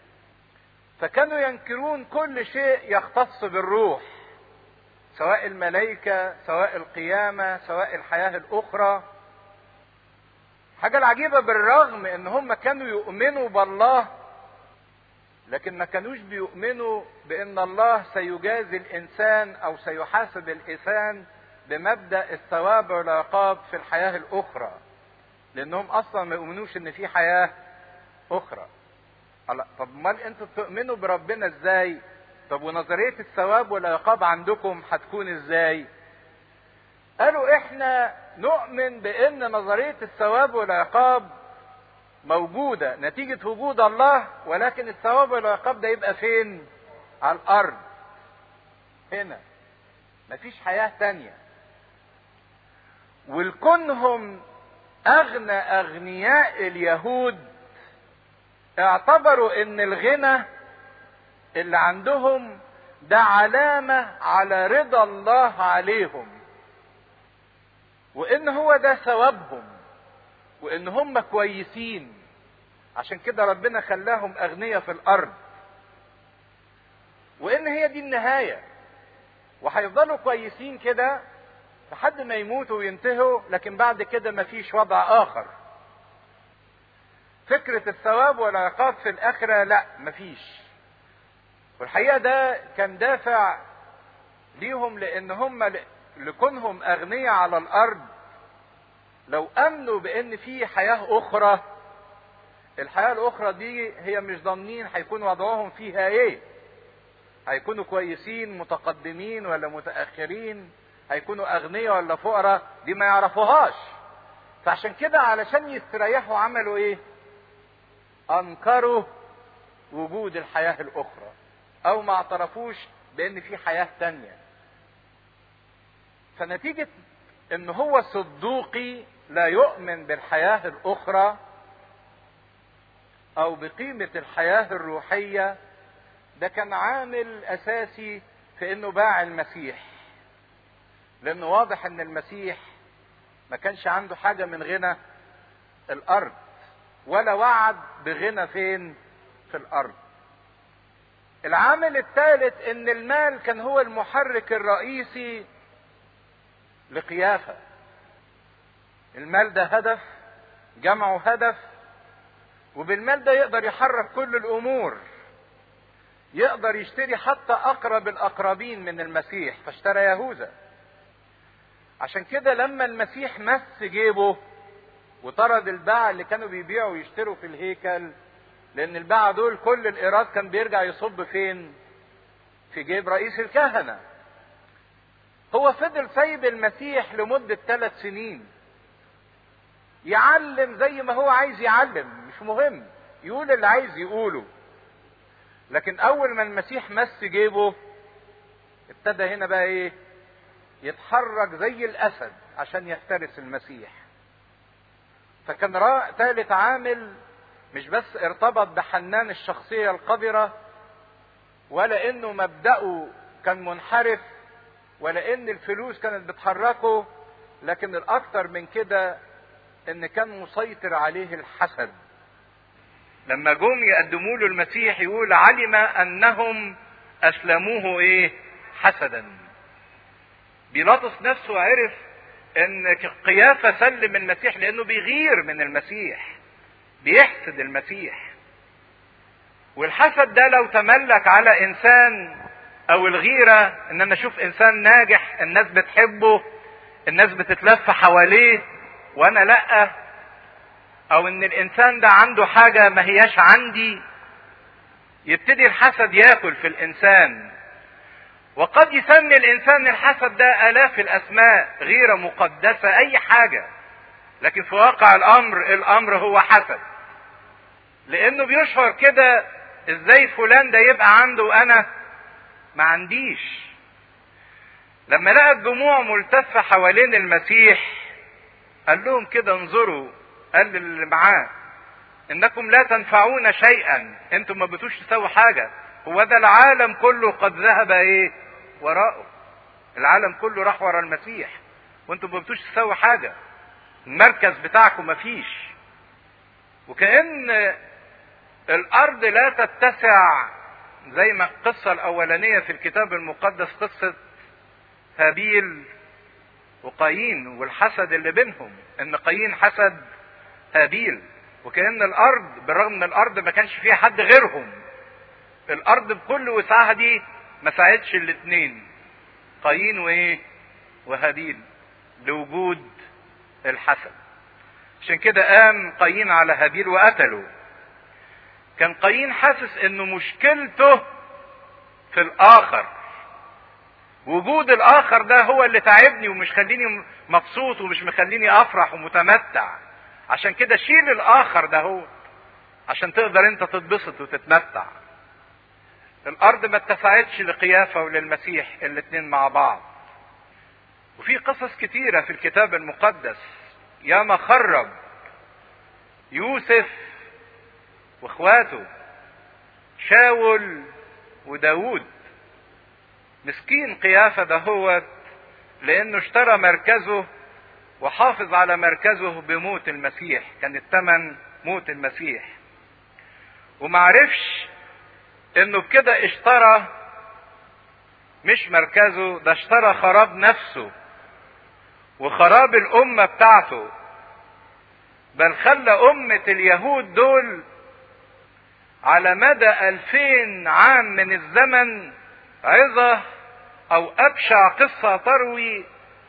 فكانوا ينكرون كل شيء يختص بالروح سواء الملائكة سواء القيامة سواء الحياة الأخرى حاجة العجيبة بالرغم ان هم كانوا يؤمنوا بالله لكن ما كانوش بيؤمنوا بان الله سيجازي الانسان او سيحاسب الانسان بمبدا الثواب والعقاب في الحياه الاخرى لانهم اصلا ما يؤمنوش ان في حياه اخرى طب امال انتوا بتؤمنوا بربنا ازاي طب ونظريه الثواب والعقاب عندكم هتكون ازاي قالوا احنا نؤمن بان نظريه الثواب والعقاب موجوده نتيجه وجود الله ولكن الثواب والعقاب ده يبقى فين على الارض هنا مفيش حياه تانيه ولكونهم اغنى اغنياء اليهود اعتبروا ان الغنى اللي عندهم ده علامه على رضا الله عليهم وان هو ده ثوابهم وان هم كويسين عشان كده ربنا خلاهم اغنياء في الارض وان هي دي النهايه وهيفضلوا كويسين كده لحد ما يموتوا وينتهوا لكن بعد كده مفيش وضع اخر فكرة الثواب والعقاب في الآخرة لا مفيش والحقيقة ده كان دافع ليهم لأن هم لكونهم أغنياء على الأرض لو أمنوا بأن في حياة أخرى الحياة الأخرى دي هي مش ضامنين هيكون وضعهم فيها إيه هيكونوا كويسين متقدمين ولا متأخرين هيكونوا أغنياء ولا فقراء دي ما يعرفوهاش فعشان كده علشان يستريحوا عملوا إيه أنكروا وجود الحياة الأخرى أو ما اعترفوش بأن في حياة تانية فنتيجة ان هو صدوقي لا يؤمن بالحياة الاخرى او بقيمة الحياة الروحية ده كان عامل اساسي في انه باع المسيح لانه واضح ان المسيح ما كانش عنده حاجة من غنى الارض ولا وعد بغنى فين في الارض العامل الثالث ان المال كان هو المحرك الرئيسي لقيافه المال ده هدف جمعه هدف وبالمال ده يقدر يحرك كل الامور يقدر يشتري حتى اقرب الاقربين من المسيح فاشترى يهوذا عشان كده لما المسيح مس جيبه وطرد الباعة اللي كانوا بيبيعوا ويشتروا في الهيكل لان الباعة دول كل الايراد كان بيرجع يصب فين في جيب رئيس الكهنة هو فضل سايب المسيح لمدة ثلاث سنين يعلم زي ما هو عايز يعلم مش مهم يقول اللي عايز يقوله لكن اول ما المسيح مس جيبه ابتدى هنا بقى ايه يتحرك زي الاسد عشان يفترس المسيح فكان را... ثالث عامل مش بس ارتبط بحنان الشخصية القذرة ولا انه مبدأه كان منحرف ولا ان الفلوس كانت بتحركه لكن الاكثر من كده ان كان مسيطر عليه الحسد لما جم يقدموا له المسيح يقول علم انهم اسلموه ايه حسدا بيلاطس نفسه عرف ان قيافه سلم المسيح لانه بيغير من المسيح بيحسد المسيح والحسد ده لو تملك على انسان او الغيره ان انا اشوف انسان ناجح الناس بتحبه الناس بتتلف حواليه وانا لا او ان الانسان ده عنده حاجه ما هياش عندي يبتدي الحسد ياكل في الانسان وقد يسمي الانسان الحسد ده الاف الاسماء غير مقدسه اي حاجه لكن في واقع الامر الامر هو حسد لانه بيشعر كده ازاي فلان ده يبقى عنده وانا ما عنديش لما لقى الجموع ملتفه حوالين المسيح قال لهم كده انظروا قال للي معاه انكم لا تنفعون شيئا انتم ما بتوش تسوي حاجه هو ده العالم كله قد ذهب ايه وراءه العالم كله راح ورا المسيح وانتم ما بتوش تسوي حاجه المركز بتاعكم مفيش وكأن الارض لا تتسع زي ما القصه الاولانيه في الكتاب المقدس قصه هابيل وقايين والحسد اللي بينهم ان قايين حسد هابيل وكأن الارض بالرغم ان الارض ما كانش فيها حد غيرهم الارض بكل وسعها دي ما ساعدش الاثنين قايين وايه وهابيل لوجود الحسد عشان كده قام قايين على هابيل وقتله كان قايين حاسس انه مشكلته في الاخر وجود الاخر ده هو اللي تعبني ومش خليني مبسوط ومش مخليني افرح ومتمتع عشان كده شيل الاخر ده هو عشان تقدر انت تتبسط وتتمتع الارض ما اتسعتش لقيافه وللمسيح الاتنين مع بعض وفي قصص كتيره في الكتاب المقدس ياما خرب يوسف واخواته شاول وداود مسكين قيافة دهوت لانه اشترى مركزه وحافظ على مركزه بموت المسيح كان الثمن موت المسيح ومعرفش انه بكده اشترى مش مركزه ده اشترى خراب نفسه وخراب الأمة بتاعته بل خلى أمة اليهود دول على مدى ألفين عام من الزمن عظة أو أبشع قصة تروي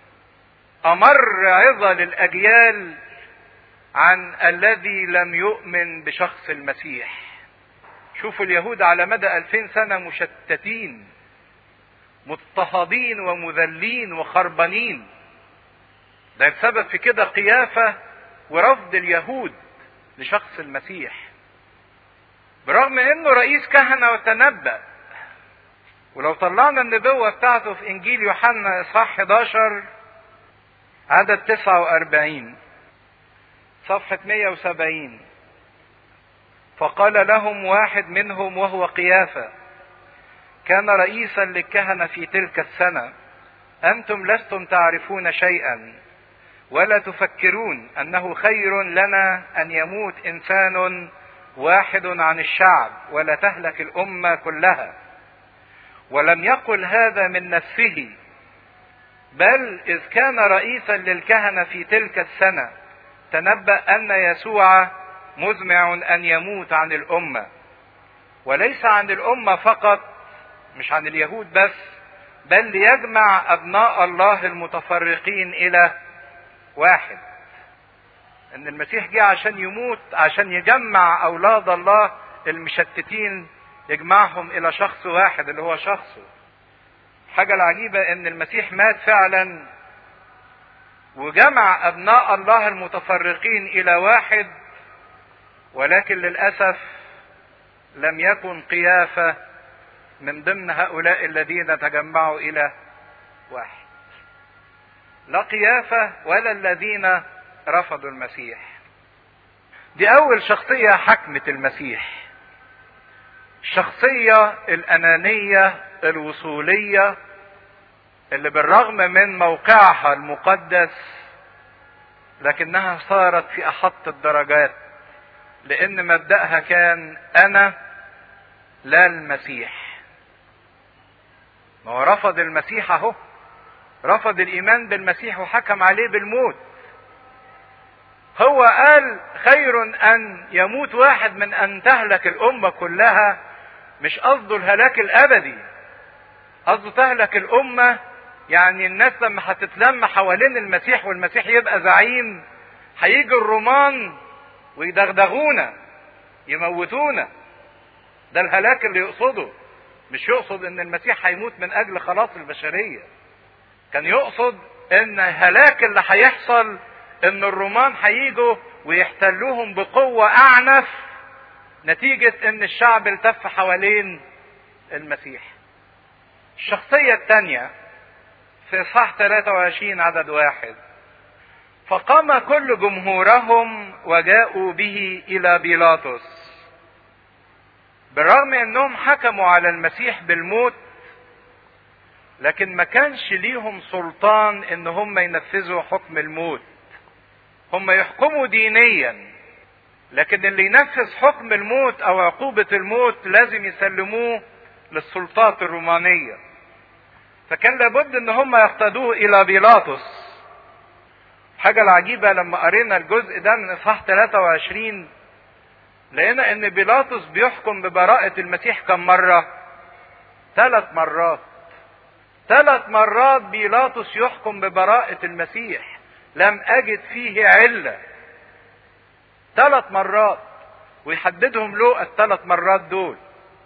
أمر عظة للأجيال عن الذي لم يؤمن بشخص المسيح شوفوا اليهود على مدى ألفين سنة مشتتين مضطهدين ومذلين وخربانين ده السبب في كده قيافة ورفض اليهود لشخص المسيح برغم انه رئيس كهنة وتنبأ ولو طلعنا النبوة بتاعته في انجيل يوحنا اصحاح 11 عدد 49 صفحة 170 فقال لهم واحد منهم وهو قيافة كان رئيسا للكهنة في تلك السنة أنتم لستم تعرفون شيئا ولا تفكرون انه خير لنا ان يموت انسان واحد عن الشعب ولا تهلك الامه كلها ولم يقل هذا من نفسه بل اذ كان رئيسا للكهنه في تلك السنه تنبا ان يسوع مزمع ان يموت عن الامه وليس عن الامه فقط مش عن اليهود بس بل ليجمع ابناء الله المتفرقين الى واحد ان المسيح جه عشان يموت عشان يجمع اولاد الله المشتتين يجمعهم الى شخص واحد اللي هو شخصه الحاجة العجيبة ان المسيح مات فعلا وجمع ابناء الله المتفرقين الى واحد ولكن للاسف لم يكن قيافة من ضمن هؤلاء الذين تجمعوا الى واحد لا قيافة ولا الذين رفضوا المسيح دي اول شخصية حكمت المسيح الشخصية الانانية الوصولية اللي بالرغم من موقعها المقدس لكنها صارت في احط الدرجات لان مبدأها كان انا لا المسيح ما هو رفض المسيح اهو رفض الايمان بالمسيح وحكم عليه بالموت هو قال خير ان يموت واحد من ان تهلك الامه كلها مش قصده الهلاك الابدي قصده تهلك الامه يعني الناس لما هتتلم حوالين المسيح والمسيح يبقى زعيم هيجي الرومان ويدغدغونا يموتونا ده الهلاك اللي يقصده مش يقصد ان المسيح هيموت من اجل خلاص البشريه كان يقصد ان الهلاك اللي هيحصل ان الرومان هيجوا ويحتلوهم بقوة اعنف نتيجة ان الشعب التف حوالين المسيح الشخصية الثانية في اصحاح 23 عدد واحد فقام كل جمهورهم وجاءوا به الى بيلاطس بالرغم انهم حكموا على المسيح بالموت لكن ما كانش ليهم سلطان ان هم ينفذوا حكم الموت هم يحكموا دينيا لكن اللي ينفذ حكم الموت او عقوبة الموت لازم يسلموه للسلطات الرومانية فكان لابد ان هم يقتدوه الى بيلاطس حاجة العجيبة لما قرينا الجزء ده من اصحاح 23 لقينا ان بيلاطس بيحكم ببراءة المسيح كم مرة ثلاث مرات ثلاث مرات بيلاطس يحكم ببراءة المسيح لم اجد فيه علة ثلاث مرات ويحددهم له الثلاث مرات دول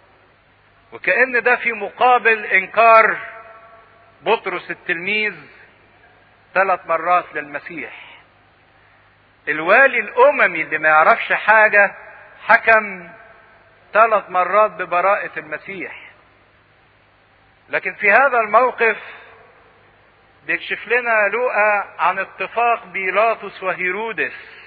وكأن ده في مقابل انكار بطرس التلميذ ثلاث مرات للمسيح الوالي الاممي اللي ما يعرفش حاجة حكم ثلاث مرات ببراءة المسيح لكن في هذا الموقف بيكشف لنا لوقا عن اتفاق بيلاطس وهيرودس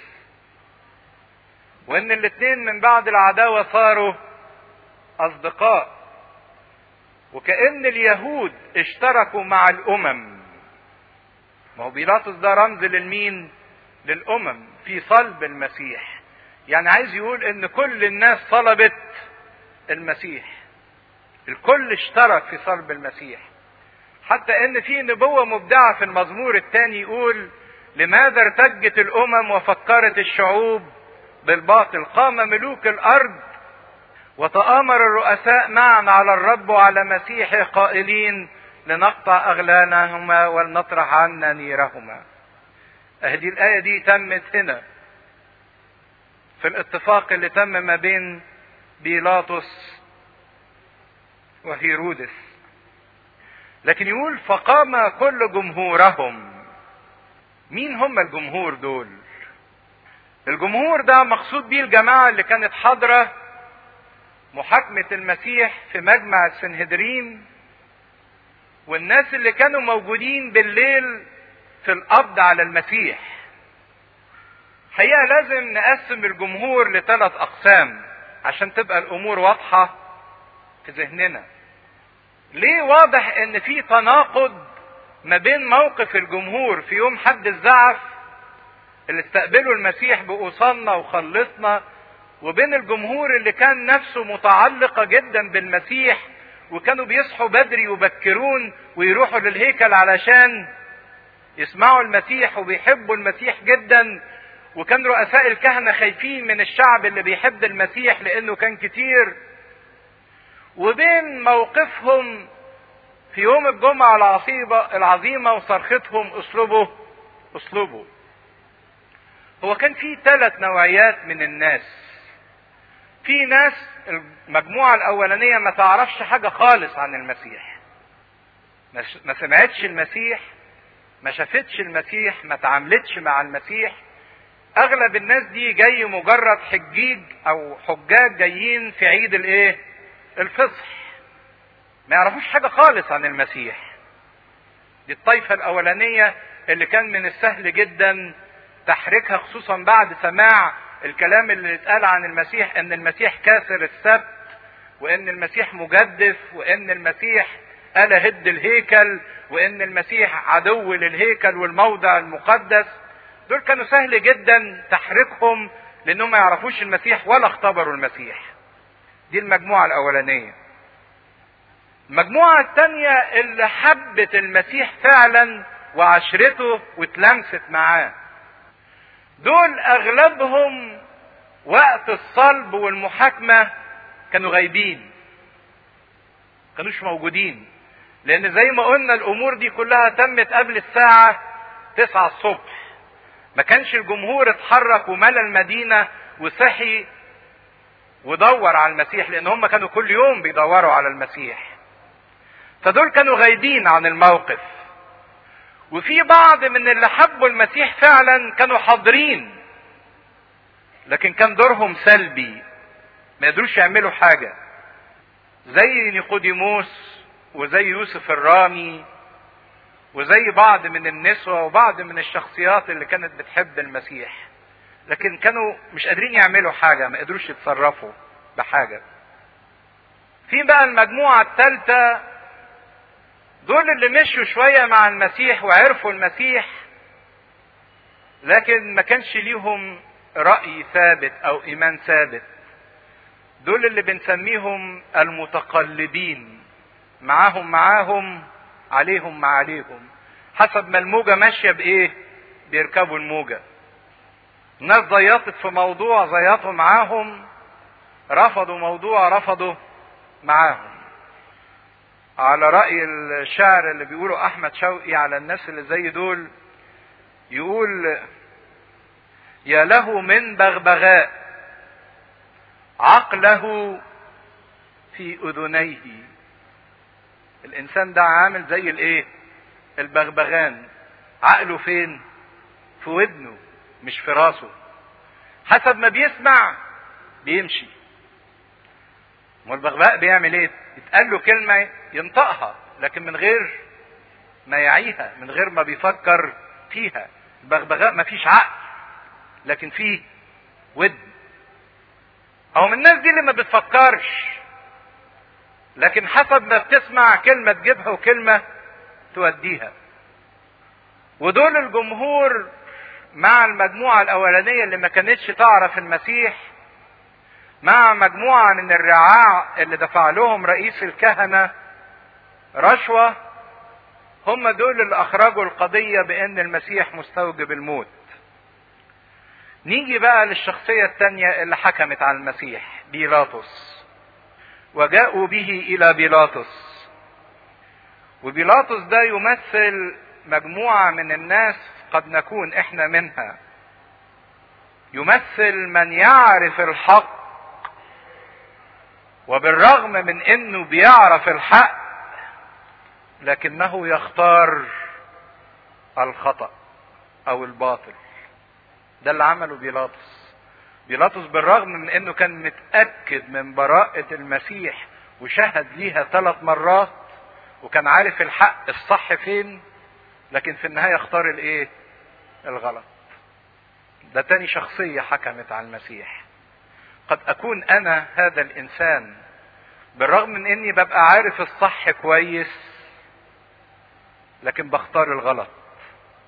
وان الاتنين من بعد العداوة صاروا اصدقاء وكأن اليهود اشتركوا مع الامم ما هو بيلاطس ده رمز للمين للامم في صلب المسيح يعني عايز يقول ان كل الناس طلبت المسيح الكل اشترك في صلب المسيح حتى ان في نبوة مبدعة في المزمور الثاني يقول لماذا ارتجت الامم وفكرت الشعوب بالباطل قام ملوك الارض وتآمر الرؤساء معا على الرب وعلى مسيحه قائلين لنقطع اغلانهما ولنطرح عنا نيرهما هذه الآية دي تمت هنا في الاتفاق اللي تم ما بين بيلاطس وهيرودس لكن يقول فقام كل جمهورهم مين هم الجمهور دول الجمهور ده مقصود بيه الجماعة اللي كانت حاضرة محاكمة المسيح في مجمع السنهدرين والناس اللي كانوا موجودين بالليل في القبض على المسيح حقيقة لازم نقسم الجمهور لثلاث أقسام عشان تبقى الأمور واضحة في ذهننا ليه واضح ان في تناقض ما بين موقف الجمهور في يوم حد الزعف اللي استقبلوا المسيح بأوصلنا وخلصنا وبين الجمهور اللي كان نفسه متعلقة جدا بالمسيح وكانوا بيصحوا بدري وبكرون ويروحوا للهيكل علشان يسمعوا المسيح وبيحبوا المسيح جدا وكان رؤساء الكهنة خايفين من الشعب اللي بيحب المسيح لأنه كان كتير وبين موقفهم في يوم الجمعة العصيبة العظيمة وصرختهم اسلوبه اسلوبه هو كان في ثلاث نوعيات من الناس في ناس المجموعة الأولانية ما تعرفش حاجة خالص عن المسيح ما سمعتش المسيح ما شافتش المسيح ما تعاملتش مع المسيح اغلب الناس دي جاي مجرد حجيج او حجاج جايين في عيد الايه الفصح ما يعرفوش حاجه خالص عن المسيح دي الطائفه الاولانيه اللي كان من السهل جدا تحريكها خصوصا بعد سماع الكلام اللي اتقال عن المسيح ان المسيح كاسر السبت وان المسيح مجدف وان المسيح قال هد الهيكل وان المسيح عدو للهيكل والموضع المقدس دول كانوا سهل جدا تحريكهم لانهم ما يعرفوش المسيح ولا اختبروا المسيح دي المجموعة الاولانية المجموعة الثانية اللي حبت المسيح فعلا وعشرته واتلمست معاه دول اغلبهم وقت الصلب والمحاكمة كانوا غايبين كانوش موجودين لان زي ما قلنا الامور دي كلها تمت قبل الساعة تسعة الصبح ما كانش الجمهور اتحرك وملى المدينة وصحي ودور على المسيح لان هم كانوا كل يوم بيدوروا على المسيح فدول كانوا غايبين عن الموقف وفي بعض من اللي حبوا المسيح فعلا كانوا حاضرين لكن كان دورهم سلبي ما يقدروش يعملوا حاجة زي نيقوديموس وزي يوسف الرامي وزي بعض من النسوة وبعض من الشخصيات اللي كانت بتحب المسيح لكن كانوا مش قادرين يعملوا حاجة ما قدروش يتصرفوا بحاجة في بقى المجموعة الثالثة دول اللي مشوا شوية مع المسيح وعرفوا المسيح لكن ما كانش ليهم رأي ثابت أو إيمان ثابت دول اللي بنسميهم المتقلبين معاهم معاهم عليهم ما عليهم حسب ما الموجة ماشية بإيه بيركبوا الموجة الناس زيطت في موضوع زيطوا معاهم رفضوا موضوع رفضوا معاهم على رأي الشاعر اللي بيقوله أحمد شوقي على الناس اللي زي دول يقول يا له من بغبغاء عقله في أذنيه الإنسان ده عامل زي الإيه؟ البغبغان عقله فين؟ في ودنه مش في راسه حسب ما بيسمع بيمشي والبغبغاء بيعمل ايه يتقال له كلمة ينطقها لكن من غير ما يعيها من غير ما بيفكر فيها البغبغاء ما فيش عقل لكن فيه ودن او من الناس دي اللي ما بتفكرش لكن حسب ما بتسمع كلمة تجيبها وكلمة توديها ودول الجمهور مع المجموعة الأولانية اللي ما كانتش تعرف المسيح مع مجموعة من الرعاع اللي دفع لهم رئيس الكهنة رشوة هم دول اللي أخرجوا القضية بأن المسيح مستوجب الموت نيجي بقى للشخصية الثانية اللي حكمت على المسيح بيلاطس وجاءوا به إلى بيلاطس وبيلاطس ده يمثل مجموعة من الناس قد نكون احنا منها يمثل من يعرف الحق وبالرغم من انه بيعرف الحق لكنه يختار الخطأ او الباطل ده اللي عمله بيلاطس بيلاطس بالرغم من انه كان متأكد من براءة المسيح وشهد ليها ثلاث مرات وكان عارف الحق الصح فين لكن في النهاية اختار الايه الغلط ده تاني شخصية حكمت على المسيح قد اكون انا هذا الانسان بالرغم من اني ببقى عارف الصح كويس لكن بختار الغلط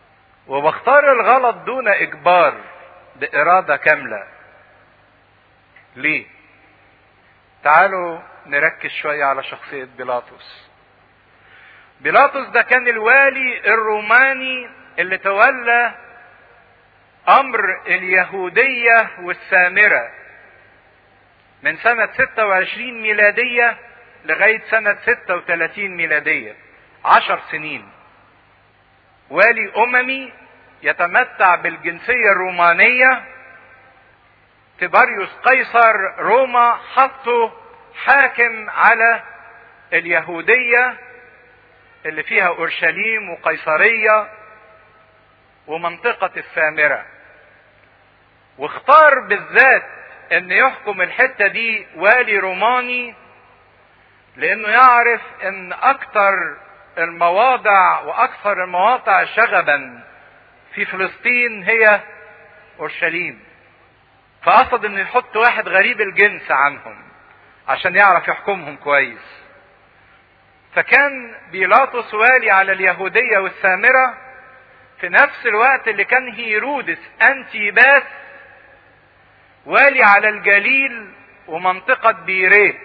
وبختار الغلط دون اجبار بإرادة كاملة ليه تعالوا نركز شوية على شخصية بيلاطس بيلاطس ده كان الوالي الروماني اللي تولى امر اليهودية والسامرة من سنة 26 ميلادية لغاية سنة 36 ميلادية عشر سنين والي اممي يتمتع بالجنسية الرومانية تباريوس قيصر روما حطه حاكم على اليهودية اللي فيها اورشليم وقيصرية ومنطقة السامرة واختار بالذات ان يحكم الحتة دي والي روماني لانه يعرف ان اكثر المواضع واكثر المواقع شغبا في فلسطين هي اورشليم فقصد انه يحط واحد غريب الجنس عنهم عشان يعرف يحكمهم كويس فكان بيلاطس والي على اليهودية والسامرة في نفس الوقت اللي كان هيرودس انتيباس والي على الجليل ومنطقة بيريه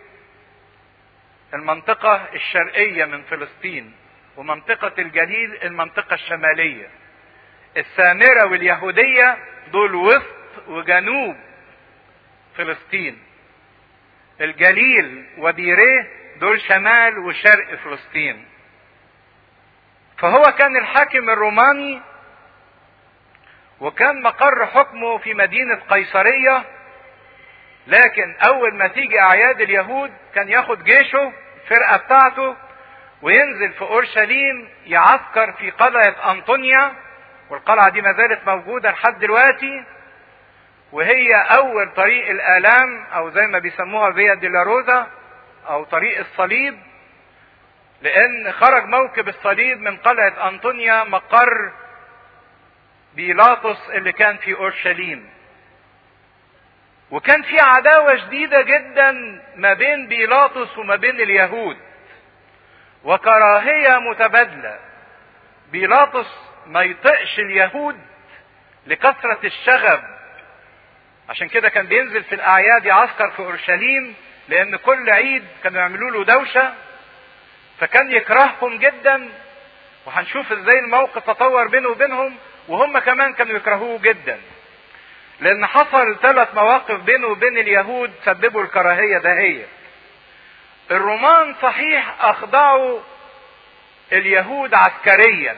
المنطقة الشرقية من فلسطين ومنطقة الجليل المنطقة الشمالية السامرة واليهودية دول وسط وجنوب فلسطين الجليل وبيريه دول شمال وشرق فلسطين فهو كان الحاكم الروماني وكان مقر حكمه في مدينة قيصرية لكن أول ما تيجي أعياد اليهود كان ياخد جيشه الفرقة بتاعته وينزل في أورشليم يعسكر في قلعة أنطونيا والقلعة دي ما زالت موجودة لحد دلوقتي وهي أول طريق الآلام أو زي ما بيسموها فيا ديلاروزا أو طريق الصليب لأن خرج موكب الصليب من قلعة أنطونيا مقر بيلاطس اللي كان في أورشليم وكان في عداوة شديدة جدا ما بين بيلاطس وما بين اليهود وكراهية متبادلة بيلاطس ما يطقش اليهود لكثرة الشغب عشان كده كان بينزل في الأعياد يعسكر في أورشليم لأن كل عيد كانوا يعملوا له دوشة فكان يكرههم جدا وهنشوف ازاي الموقف تطور بينه وبينهم وهم كمان كانوا يكرهوه جدا لان حصل ثلاث مواقف بينه وبين اليهود سببوا الكراهية دهية الرومان صحيح اخضعوا اليهود عسكريا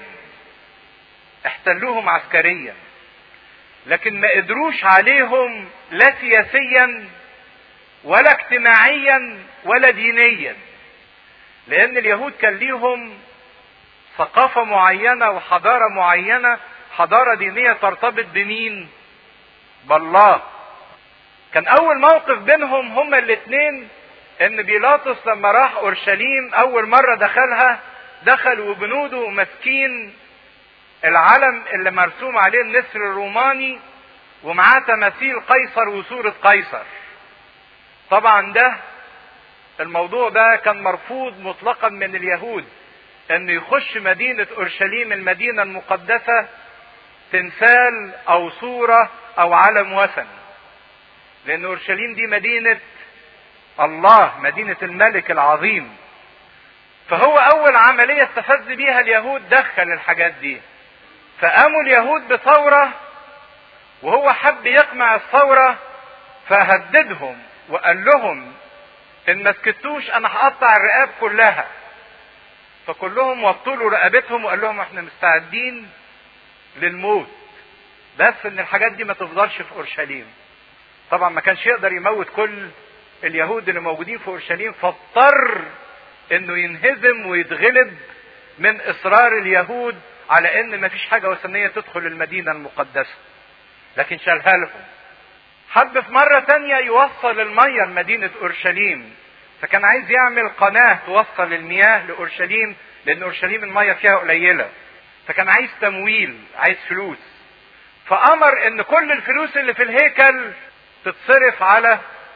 احتلوهم عسكريا لكن ما قدروش عليهم لا سياسيا ولا اجتماعيا ولا دينيا لان اليهود كان ليهم ثقافة معينة وحضارة معينة حضارة دينية ترتبط بمين بالله كان اول موقف بينهم هما الاثنين ان بيلاطس لما راح اورشليم اول مرة دخلها دخل وجنوده ماسكين العلم اللي مرسوم عليه النسر الروماني ومعاه تماثيل قيصر وصورة قيصر طبعا ده الموضوع ده كان مرفوض مطلقا من اليهود انه يخش مدينة اورشليم المدينة المقدسة تمثال او صورة او علم وثني لان اورشليم دي مدينة الله مدينة الملك العظيم فهو اول عملية استفز بيها اليهود دخل الحاجات دي فقاموا اليهود بثورة وهو حب يقمع الثورة فهددهم وقال لهم ان ما سكتوش انا هقطع الرقاب كلها فكلهم وطلوا رقبتهم وقال لهم احنا مستعدين للموت بس ان الحاجات دي ما تفضلش في اورشليم طبعا ما كانش يقدر يموت كل اليهود اللي موجودين في اورشليم فاضطر انه ينهزم ويتغلب من اصرار اليهود على ان ما فيش حاجه وثنيه تدخل المدينه المقدسه لكن شالها لهم حب في مرة تانية يوصل المية لمدينة أورشليم فكان عايز يعمل قناة توصل المياه لأورشليم لأن أورشليم المية فيها قليلة فكان عايز تمويل عايز فلوس فأمر إن كل الفلوس اللي في الهيكل تتصرف على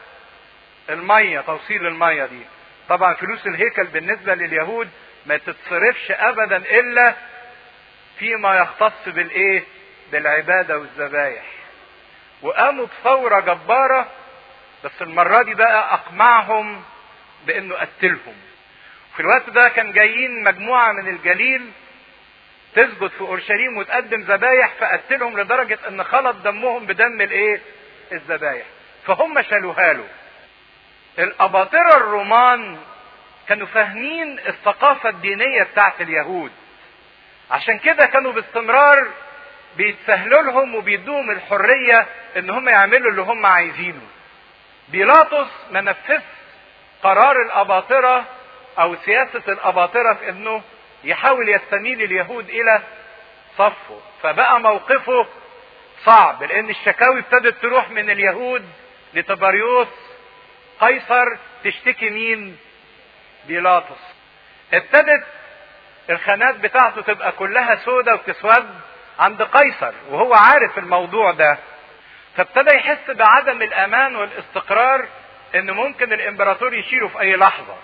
المية توصيل المية دي طبعا فلوس الهيكل بالنسبة لليهود ما تتصرفش أبدا إلا فيما يختص بالايه بالعبادة والذبايح وقاموا بثورة جبارة بس المرة دي بقى اقمعهم بانه قتلهم في الوقت ده كان جايين مجموعة من الجليل تسجد في اورشليم وتقدم ذبايح فقتلهم لدرجة ان خلط دمهم بدم الايه الذبايح فهم شالوها له الاباطرة الرومان كانوا فاهمين الثقافة الدينية بتاعت اليهود عشان كده كانوا باستمرار بيتسهلوا لهم وبيدوهم الحرية ان هم يعملوا اللي هم عايزينه بيلاطس ما نفذش قرار الاباطرة او سياسة الاباطرة في انه يحاول يستميل اليهود الى صفه فبقى موقفه صعب لان الشكاوي ابتدت تروح من اليهود لتبريوس قيصر تشتكي مين بيلاطس ابتدت الخانات بتاعته تبقى كلها سودة وتسود عند قيصر وهو عارف الموضوع ده فابتدى يحس بعدم الامان والاستقرار ان ممكن الامبراطور يشيله في اي لحظة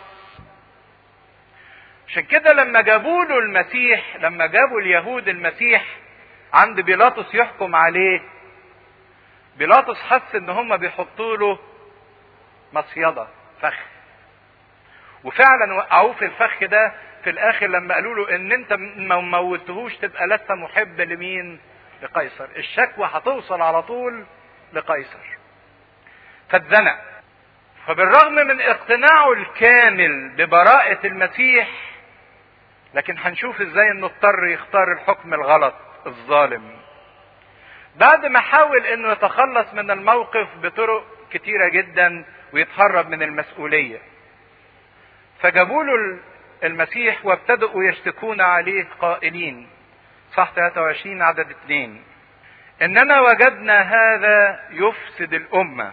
عشان كده لما جابوا له المسيح لما جابوا اليهود المسيح عند بيلاطس يحكم عليه بيلاطس حس ان هم بيحطوا له مصيدة فخ وفعلا وقعوه في الفخ ده في الاخر لما قالوا له ان انت ما موتهوش تبقى لست محب لمين لقيصر الشكوى هتوصل على طول لقيصر فاتزنق فبالرغم من اقتناعه الكامل ببراءة المسيح لكن هنشوف ازاي انه اضطر يختار الحكم الغلط الظالم بعد ما حاول انه يتخلص من الموقف بطرق كتيرة جدا ويتهرب من المسؤولية فجابوا له المسيح وابتدأوا يشتكون عليه قائلين صح 23 عدد 2 اننا وجدنا هذا يفسد الامه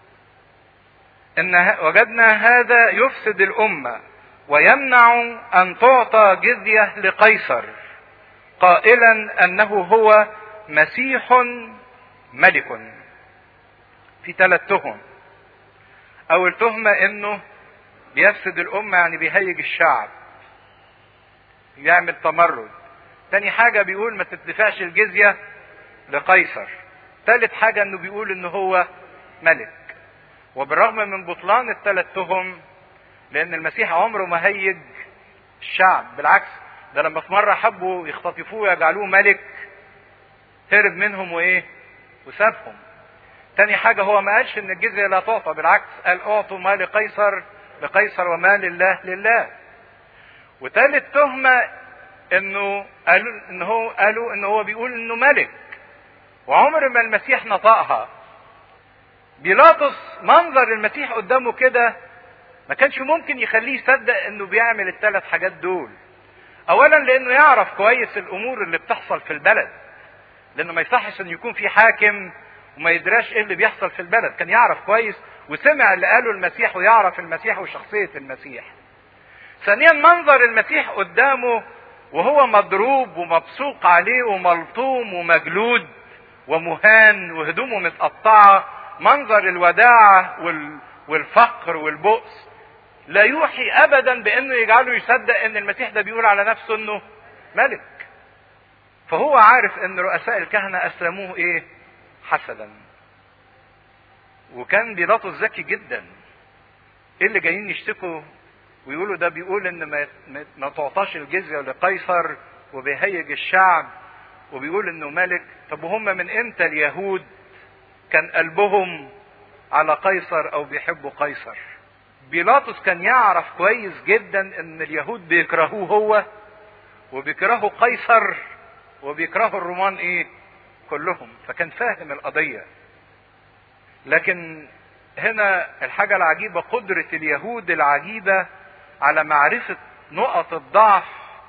ان وجدنا هذا يفسد الامه ويمنع ان تعطى جزيه لقيصر قائلا انه هو مسيح ملك في ثلاث تهم اول تهمه انه بيفسد الامه يعني بيهيج الشعب يعمل تمرد تاني حاجة بيقول ما تدفعش الجزية لقيصر تالت حاجة انه بيقول ان هو ملك وبالرغم من بطلان الثلاث تهم لان المسيح عمره ما هيج الشعب بالعكس ده لما في مرة حبوا يختطفوه ويجعلوه ملك هرب منهم وايه وسابهم تاني حاجة هو ما قالش ان الجزية لا تعطى بالعكس قال اعطوا ما لقيصر لقيصر وما لله لله وتالت تهمة انه قالوا ان هو قالوا ان هو بيقول انه ملك وعمر ما المسيح نطقها بيلاطس منظر المسيح قدامه كده ما كانش ممكن يخليه يصدق انه بيعمل الثلاث حاجات دول اولا لانه يعرف كويس الامور اللي بتحصل في البلد لانه ما يصحش ان يكون في حاكم وما يدراش ايه اللي بيحصل في البلد كان يعرف كويس وسمع اللي قاله المسيح ويعرف المسيح وشخصية المسيح ثانيا منظر المسيح قدامه وهو مضروب ومبصوق عليه وملطوم ومجلود ومهان وهدومه متقطعة منظر الوداعة والفقر والبؤس لا يوحي ابدا بانه يجعله يصدق ان المسيح ده بيقول على نفسه انه ملك فهو عارف ان رؤساء الكهنة اسلموه ايه حسدا وكان بيلاطس ذكي جدا ايه اللي جايين يشتكوا ويقولوا ده بيقول ان ما, ما تعطاش الجزية لقيصر وبيهيج الشعب وبيقول انه ملك طب وهم من امتى اليهود كان قلبهم على قيصر او بيحبوا قيصر بيلاطس كان يعرف كويس جدا ان اليهود بيكرهوه هو وبيكرهوا قيصر وبيكرهوا الرومان ايه كلهم فكان فاهم القضية لكن هنا الحاجة العجيبة قدرة اليهود العجيبة على معرفة نقط الضعف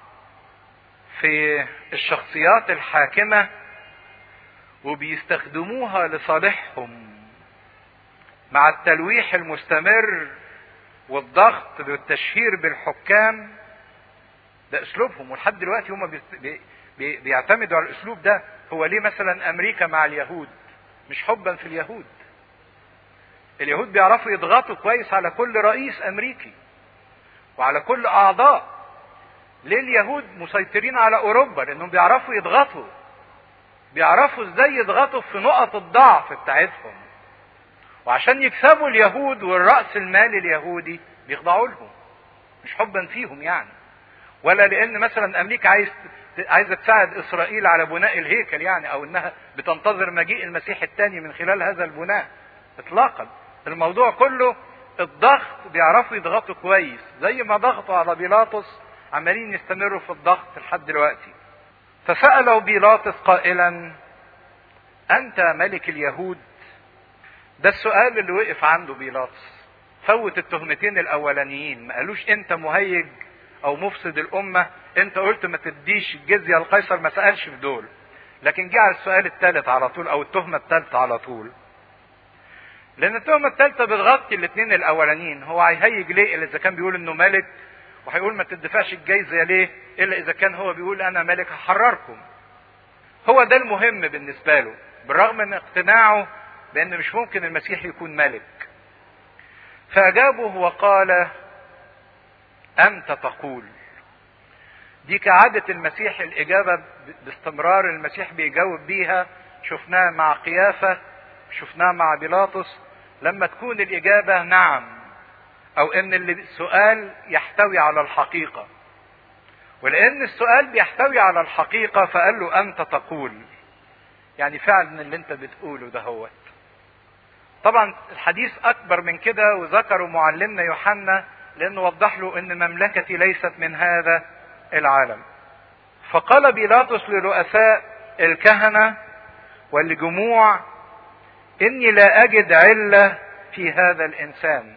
في الشخصيات الحاكمة وبيستخدموها لصالحهم مع التلويح المستمر والضغط والتشهير بالحكام ده اسلوبهم ولحد دلوقتي هم بي بي بيعتمدوا على الاسلوب ده هو ليه مثلا امريكا مع اليهود مش حبا في اليهود اليهود بيعرفوا يضغطوا كويس على كل رئيس امريكي وعلى كل اعضاء ليه اليهود مسيطرين على اوروبا لانهم بيعرفوا يضغطوا بيعرفوا ازاي يضغطوا في نقط الضعف بتاعتهم وعشان يكسبوا اليهود والرأس المالي اليهودي بيخضعوا لهم مش حبا فيهم يعني ولا لان مثلا امريكا عايز عايزه تساعد اسرائيل على بناء الهيكل يعني او انها بتنتظر مجيء المسيح الثاني من خلال هذا البناء اطلاقا الموضوع كله الضغط بيعرفوا يضغطوا كويس زي ما ضغطوا على بيلاطس عمالين يستمروا في الضغط لحد دلوقتي فسألوا بيلاطس قائلا أنت ملك اليهود ده السؤال اللي وقف عنده بيلاطس فوت التهمتين الأولانيين ما قالوش أنت مهيج أو مفسد الأمة أنت قلت ما تديش الجزية لقيصر ما سألش في دول لكن جه على السؤال الثالث على طول أو التهمة الثالثة على طول لأن التهمة الثالثة بتغطي الاثنين الأولانيين هو هيهيج ليه إلا إذا كان بيقول إنه ملك وهيقول ما تدفعش الجايزة ليه إلا إذا كان هو بيقول أنا ملك هحرركم هو ده المهم بالنسبة له بالرغم من اقتناعه بأن مش ممكن المسيح يكون ملك فأجابه وقال أنت تقول دي كعادة المسيح الإجابة باستمرار المسيح بيجاوب بيها شفناه مع قيافة شفناه مع بيلاطس لما تكون الإجابة نعم أو إن السؤال يحتوي على الحقيقة ولأن السؤال بيحتوي على الحقيقة فقال له أنت تقول يعني فعلا اللي أنت بتقوله ده هو طبعا الحديث أكبر من كده وذكروا معلمنا يوحنا لأنه وضح له أن مملكتي ليست من هذا العالم فقال بيلاطس لرؤساء الكهنة والجموع إني لا أجد علة في هذا الإنسان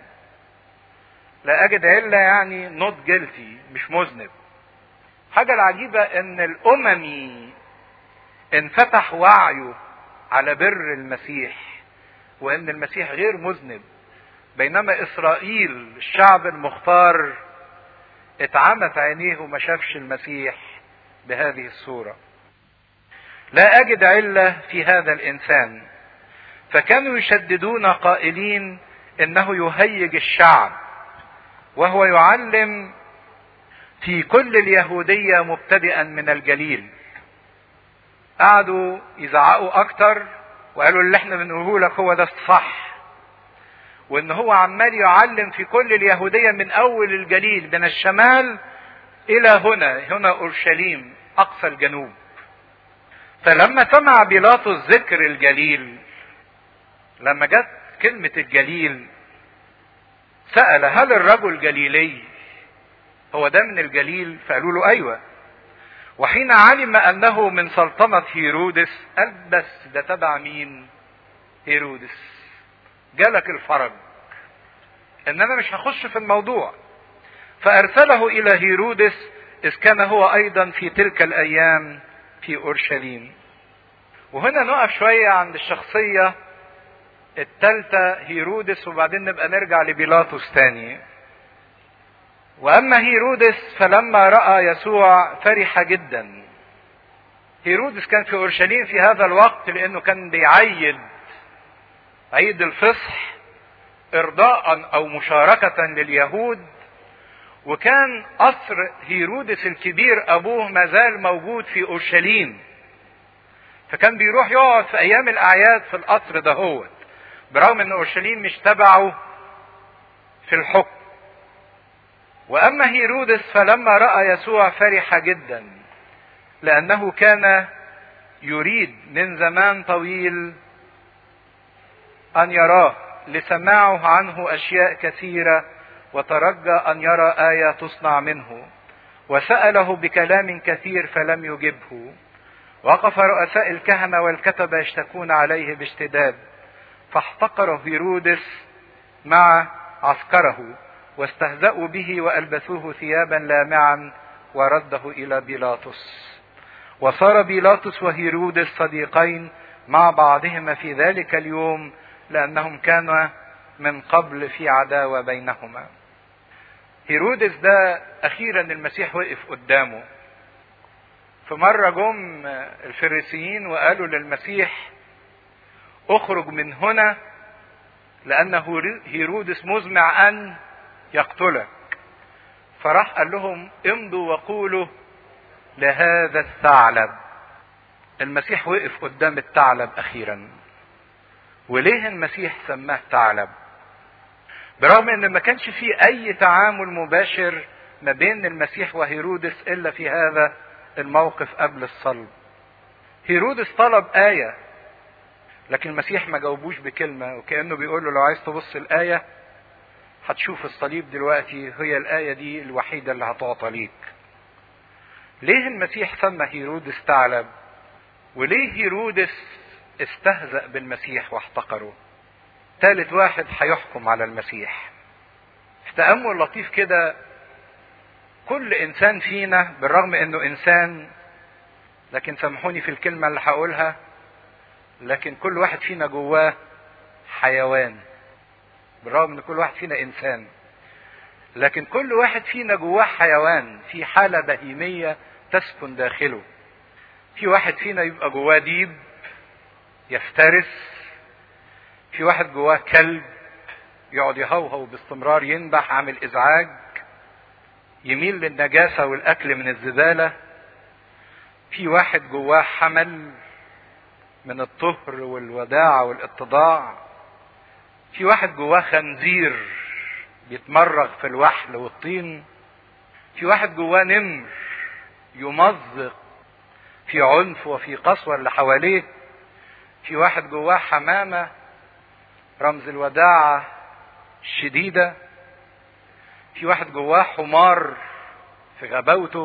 لا أجد علة يعني نوت جلتي مش مذنب حاجة العجيبة إن الأممي انفتح وعيه على بر المسيح وإن المسيح غير مذنب بينما إسرائيل الشعب المختار اتعمت عينيه وما شافش المسيح بهذه الصورة لا أجد علة في هذا الإنسان فكانوا يشددون قائلين إنه يهيج الشعب وهو يعلم في كل اليهودية مبتدئا من الجليل قعدوا يزعقوا أكتر وقالوا اللي احنا بنقوله لك هو ده الصح وان هو عمال يعلم في كل اليهودية من اول الجليل من الشمال الى هنا هنا اورشليم اقصى الجنوب فلما سمع بيلاطس ذكر الجليل لما جت كلمة الجليل سأل هل الرجل جليلي هو ده من الجليل فقالوا له ايوه وحين علم انه من سلطنة هيرودس قال بس ده تبع مين هيرودس جالك الفرج ان انا مش هخش في الموضوع فارسله الى هيرودس اذ كان هو ايضا في تلك الايام في اورشليم وهنا نقف شوية عند الشخصية التالتة هيرودس وبعدين نبقى نرجع لبيلاطس تاني واما هيرودس فلما راى يسوع فرح جدا هيرودس كان في اورشليم في هذا الوقت لانه كان بيعيد عيد الفصح ارضاء او مشاركة لليهود وكان قصر هيرودس الكبير ابوه مازال موجود في اورشليم فكان بيروح يقعد في ايام الاعياد في القصر دهوت برغم ان اورشليم مش تبعه في الحكم واما هيرودس فلما راى يسوع فرح جدا لانه كان يريد من زمان طويل ان يراه لسماعه عنه اشياء كثيره وترجى ان يرى ايه تصنع منه وساله بكلام كثير فلم يجبه وقف رؤساء الكهنه والكتبه يشتكون عليه باشتداد فاحتقر هيرودس مع عسكره واستهزأوا به وألبسوه ثيابا لامعا ورده إلى بيلاطس وصار بيلاطس وهيرودس صديقين مع بعضهما في ذلك اليوم لأنهم كانوا من قبل في عداوة بينهما هيرودس ده أخيرا المسيح وقف قدامه في مرة جم الفريسيين وقالوا للمسيح اخرج من هنا لأن هيرودس مزمع أن يقتلك فراح قال لهم امضوا وقولوا لهذا الثعلب المسيح وقف قدام الثعلب اخيرا وليه المسيح سماه ثعلب برغم ان ما كانش فيه اي تعامل مباشر ما بين المسيح وهيرودس الا في هذا الموقف قبل الصلب هيرودس طلب آية لكن المسيح ما جاوبوش بكلمة وكأنه بيقول له لو عايز تبص الآية هتشوف الصليب دلوقتي هي الآية دي الوحيدة اللي هتعطى ليك ليه المسيح سمى هيرودس ثعلب وليه هيرودس استهزأ بالمسيح واحتقره ثالث واحد هيحكم على المسيح في تأمل لطيف كده كل انسان فينا بالرغم انه انسان لكن سامحوني في الكلمه اللي هقولها لكن كل واحد فينا جواه حيوان بالرغم ان كل واحد فينا انسان لكن كل واحد فينا جواه حيوان في حاله بهيميه تسكن داخله في واحد فينا يبقى جواه ديب يفترس في واحد جواه كلب يقعد يهوهو باستمرار ينبح عامل ازعاج يميل للنجاسة والأكل من الزبالة في واحد جواه حمل من الطهر والوداعة والاتضاع في واحد جواه خنزير بيتمرغ في الوحل والطين في واحد جواه نمر يمزق في عنف وفي قسوة اللي حواليه في واحد جواه حمامة رمز الوداعة الشديدة في واحد جواه حمار في غباوته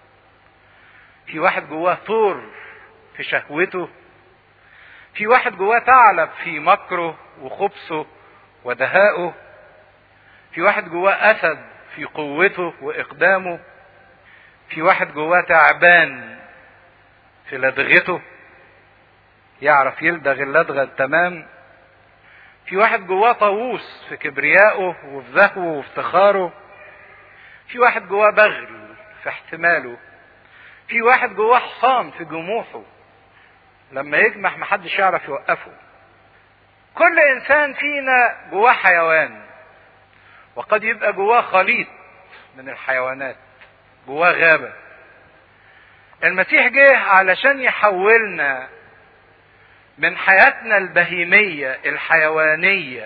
في واحد جواه ثور في شهوته في واحد جواه ثعلب في مكره وخبثه ودهائه في واحد جواه اسد في قوته واقدامه في واحد جواه تعبان في لدغته يعرف يلدغ اللدغه التمام في واحد جواه طاووس في كبريائه وفي زهوه وافتخاره في واحد جواه بغل في احتماله في واحد جواه حصان في جموحه لما يجمح محدش يعرف يوقفه كل انسان فينا جواه حيوان وقد يبقى جواه خليط من الحيوانات جواه غابه المسيح جه علشان يحولنا من حياتنا البهيميه الحيوانيه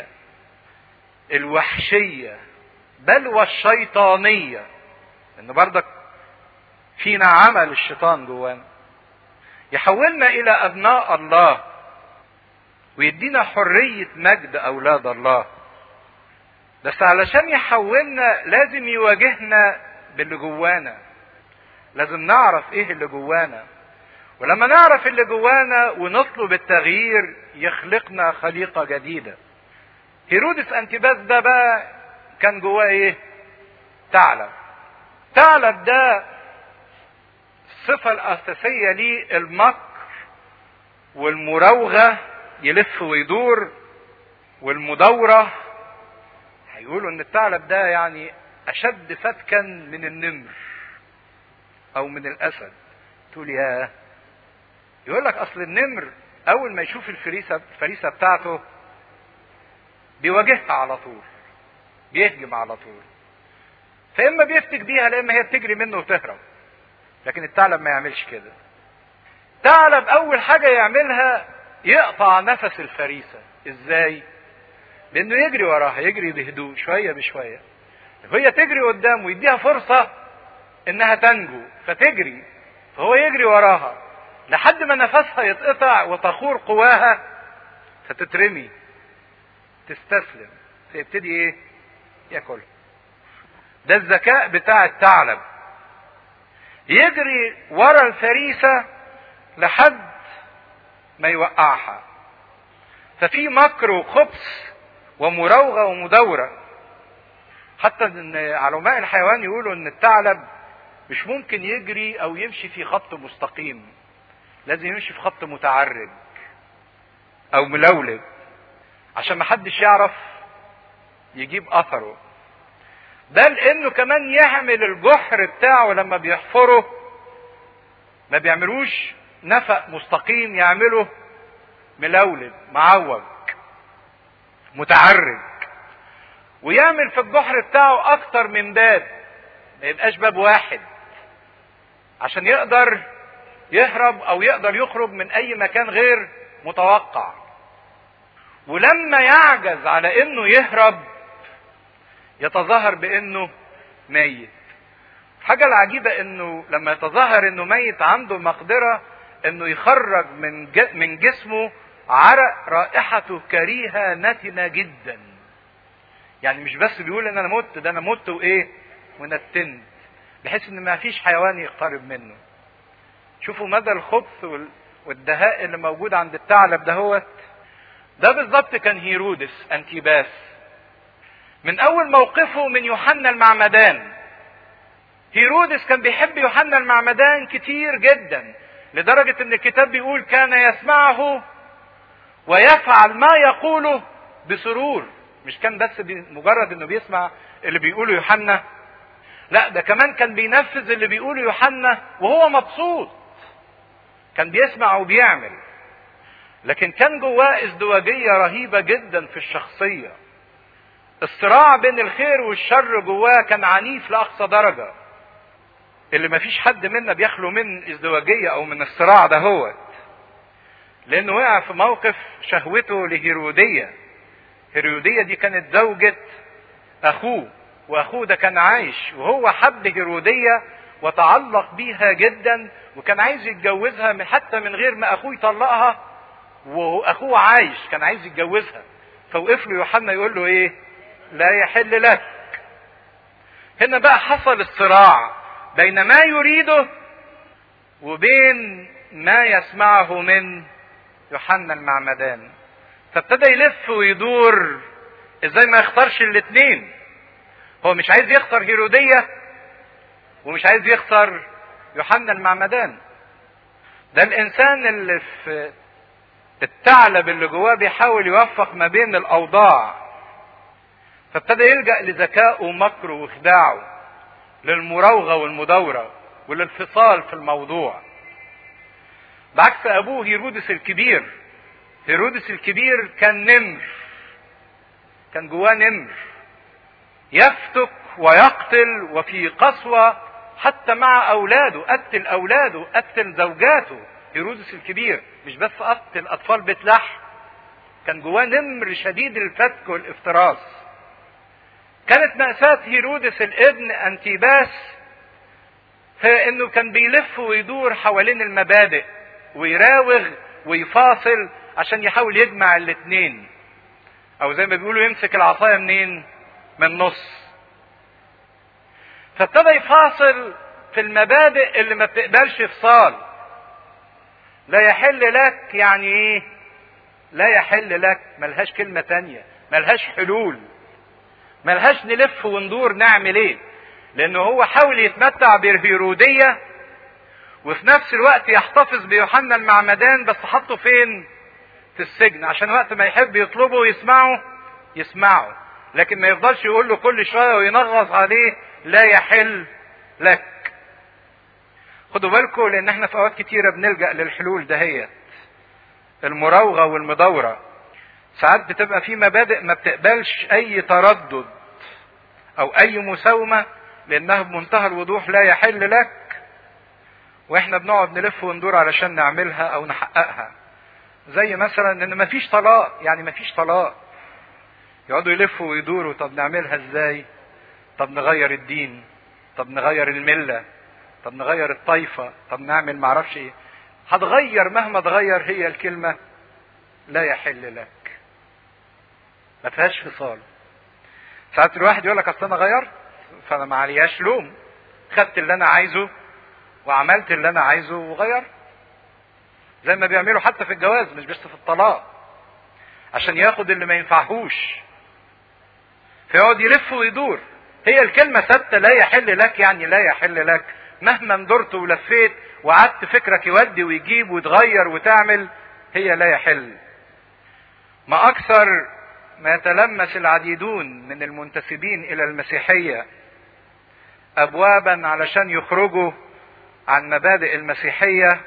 الوحشيه بل والشيطانيه ان بردك فينا عمل الشيطان جوانا يحولنا الى ابناء الله ويدينا حريه مجد اولاد الله بس علشان يحولنا لازم يواجهنا باللي جوانا لازم نعرف ايه اللي جوانا ولما نعرف اللي جوانا ونطلب التغيير يخلقنا خليقة جديدة هيرودس انتباس ده بقى كان جواه ايه ثعلب ثعلب ده الصفة الأساسية ليه المكر والمراوغة يلف ويدور والمدورة هيقولوا ان الثعلب ده يعني اشد فتكا من النمر او من الاسد تقول يا يقول لك اصل النمر اول ما يشوف الفريسه الفريسه بتاعته بيواجهها على طول بيهجم على طول فاما بيفتك بيها لا اما هي بتجري منه وتهرب لكن الثعلب ما يعملش كده ثعلب اول حاجه يعملها يقطع نفس الفريسه ازاي لانه يجري وراها يجري بهدوء شويه بشويه وهي تجري قدامه يديها فرصه انها تنجو فتجري فهو يجري وراها لحد ما نفسها يتقطع وتخور قواها فتترمي تستسلم فيبتدي ايه ياكل ده الذكاء بتاع الثعلب يجري ورا الفريسة لحد ما يوقعها ففي مكر وخبث ومراوغة ومدورة حتى ان علماء الحيوان يقولوا ان الثعلب مش ممكن يجري او يمشي في خط مستقيم لازم يمشي في خط متعرج او ملولب عشان محدش يعرف يجيب اثره بل انه كمان يعمل الجحر بتاعه لما بيحفره ما بيعملوش نفق مستقيم يعمله ملولب معوج متعرج ويعمل في الجحر بتاعه اكتر من باب ما يبقاش باب واحد عشان يقدر يهرب او يقدر يخرج من اي مكان غير متوقع ولما يعجز على انه يهرب يتظاهر بانه ميت الحاجة العجيبة انه لما يتظاهر انه ميت عنده مقدرة انه يخرج من من جسمه عرق رائحته كريهة نتنة جدا يعني مش بس بيقول ان انا مت ده انا مت وايه ونتنت بحيث ان ما فيش حيوان يقترب منه شوفوا مدى الخبث والدهاء اللي موجود عند الثعلب دهوت ده بالظبط كان هيرودس انتيباس من اول موقفه من يوحنا المعمدان هيرودس كان بيحب يوحنا المعمدان كتير جدا لدرجة ان الكتاب بيقول كان يسمعه ويفعل ما يقوله بسرور مش كان بس مجرد انه بيسمع اللي بيقوله يوحنا لا ده كمان كان بينفذ اللي بيقوله يوحنا وهو مبسوط كان بيسمع وبيعمل لكن كان جواه ازدواجية رهيبة جدا في الشخصية الصراع بين الخير والشر جواه كان عنيف لأقصى درجة اللي مفيش حد منا بيخلو من ازدواجية او من الصراع ده هو لانه وقع في موقف شهوته لهيرودية هيرودية دي كانت زوجة اخوه واخوه ده كان عايش وهو حب هيرودية وتعلق بيها جدا وكان عايز يتجوزها من حتى من غير ما اخوه يطلقها واخوه عايش كان عايز يتجوزها فوقف له يوحنا يقول له ايه لا يحل لك هنا بقى حصل الصراع بين ما يريده وبين ما يسمعه من يوحنا المعمدان فابتدى يلف ويدور ازاي ما يختارش الاثنين هو مش عايز يختار هيرودية ومش عايز يختار يوحنا المعمدان ده الانسان اللي في الثعلب اللي جواه بيحاول يوفق ما بين الاوضاع فابتدى يلجا لذكائه ومكره وخداعه للمراوغه والمداوره وللفصال في الموضوع بعكس ابوه هيرودس الكبير هيرودس الكبير كان نمر كان جواه نمر يفتك ويقتل وفي قسوة حتى مع أولاده قتل أولاده قتل زوجاته هيرودس الكبير مش بس قتل أطفال بيت لحم كان جواه نمر شديد الفتك والافتراس كانت مأساة هيرودس الابن أنتيباس هي انه كان بيلف ويدور حوالين المبادئ ويراوغ ويفاصل عشان يحاول يجمع الاثنين او زي ما بيقولوا يمسك العصايه منين من النص فابتدى يفاصل في المبادئ اللي ما بتقبلش فصال لا يحل لك يعني ايه لا يحل لك ملهاش كلمة تانية ملهاش حلول ملهاش نلف وندور نعمل ايه لانه هو حاول يتمتع بالهيرودية وفي نفس الوقت يحتفظ بيوحنا المعمدان بس حطه فين في السجن عشان وقت ما يحب يطلبه ويسمعه يسمعه لكن ما يفضلش يقول له كل شويه وينغص عليه لا يحل لك خدوا بالكم لان احنا في اوقات كتيره بنلجا للحلول دهيت المراوغه والمداوره ساعات بتبقى في مبادئ ما بتقبلش اي تردد او اي مساومه لانها بمنتهى الوضوح لا يحل لك واحنا بنقعد نلف وندور علشان نعملها او نحققها زي مثلا ان مفيش طلاق يعني مفيش طلاق يقعدوا يلفوا ويدوروا طب نعملها ازاي طب نغير الدين طب نغير المله طب نغير الطائفه طب نعمل معرفش ايه هتغير مهما تغير هي الكلمه لا يحل لك ما فيهاش فصال ساعات الواحد يقول لك اصل انا غيرت فانا ما عليهاش لوم خدت اللي انا عايزه وعملت اللي انا عايزه وغيرت زي ما بيعملوا حتى في الجواز مش بس في الطلاق عشان ياخد اللي ما ينفعهوش فيقعد يلف ويدور هي الكلمة ثابتة لا يحل لك يعني لا يحل لك مهما ندرت ولفيت وقعدت فكرك يودي ويجيب وتغير وتعمل هي لا يحل ما أكثر ما يتلمس العديدون من المنتسبين إلى المسيحية أبوابا علشان يخرجوا عن مبادئ المسيحية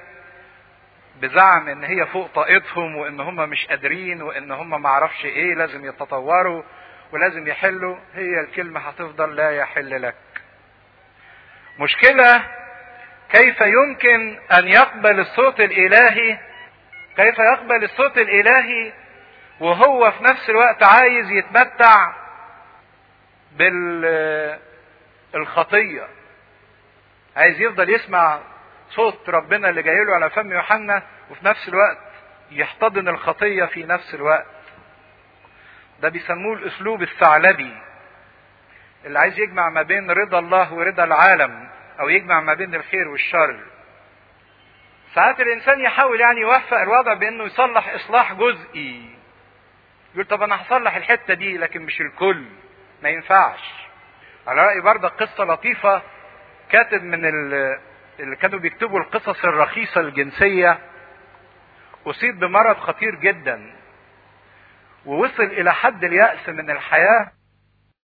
بزعم ان هي فوق طاقتهم وان هم مش قادرين وان هم معرفش ايه لازم يتطوروا ولازم يحلوا هي الكلمة هتفضل لا يحل لك مشكلة كيف يمكن ان يقبل الصوت الالهي كيف يقبل الصوت الالهي وهو في نفس الوقت عايز يتمتع بالخطية عايز يفضل يسمع صوت ربنا اللي جاي له على فم يوحنا وفي نفس الوقت يحتضن الخطية في نفس الوقت ده بيسموه الاسلوب الثعلبي اللي عايز يجمع ما بين رضا الله ورضا العالم او يجمع ما بين الخير والشر ساعات الانسان يحاول يعني يوفق الوضع بانه يصلح اصلاح جزئي يقول طب انا هصلح الحته دي لكن مش الكل ما ينفعش على رايي برضه قصه لطيفه كاتب من اللي كانوا بيكتبوا القصص الرخيصه الجنسيه اصيب بمرض خطير جدا ووصل الى حد الياس من الحياه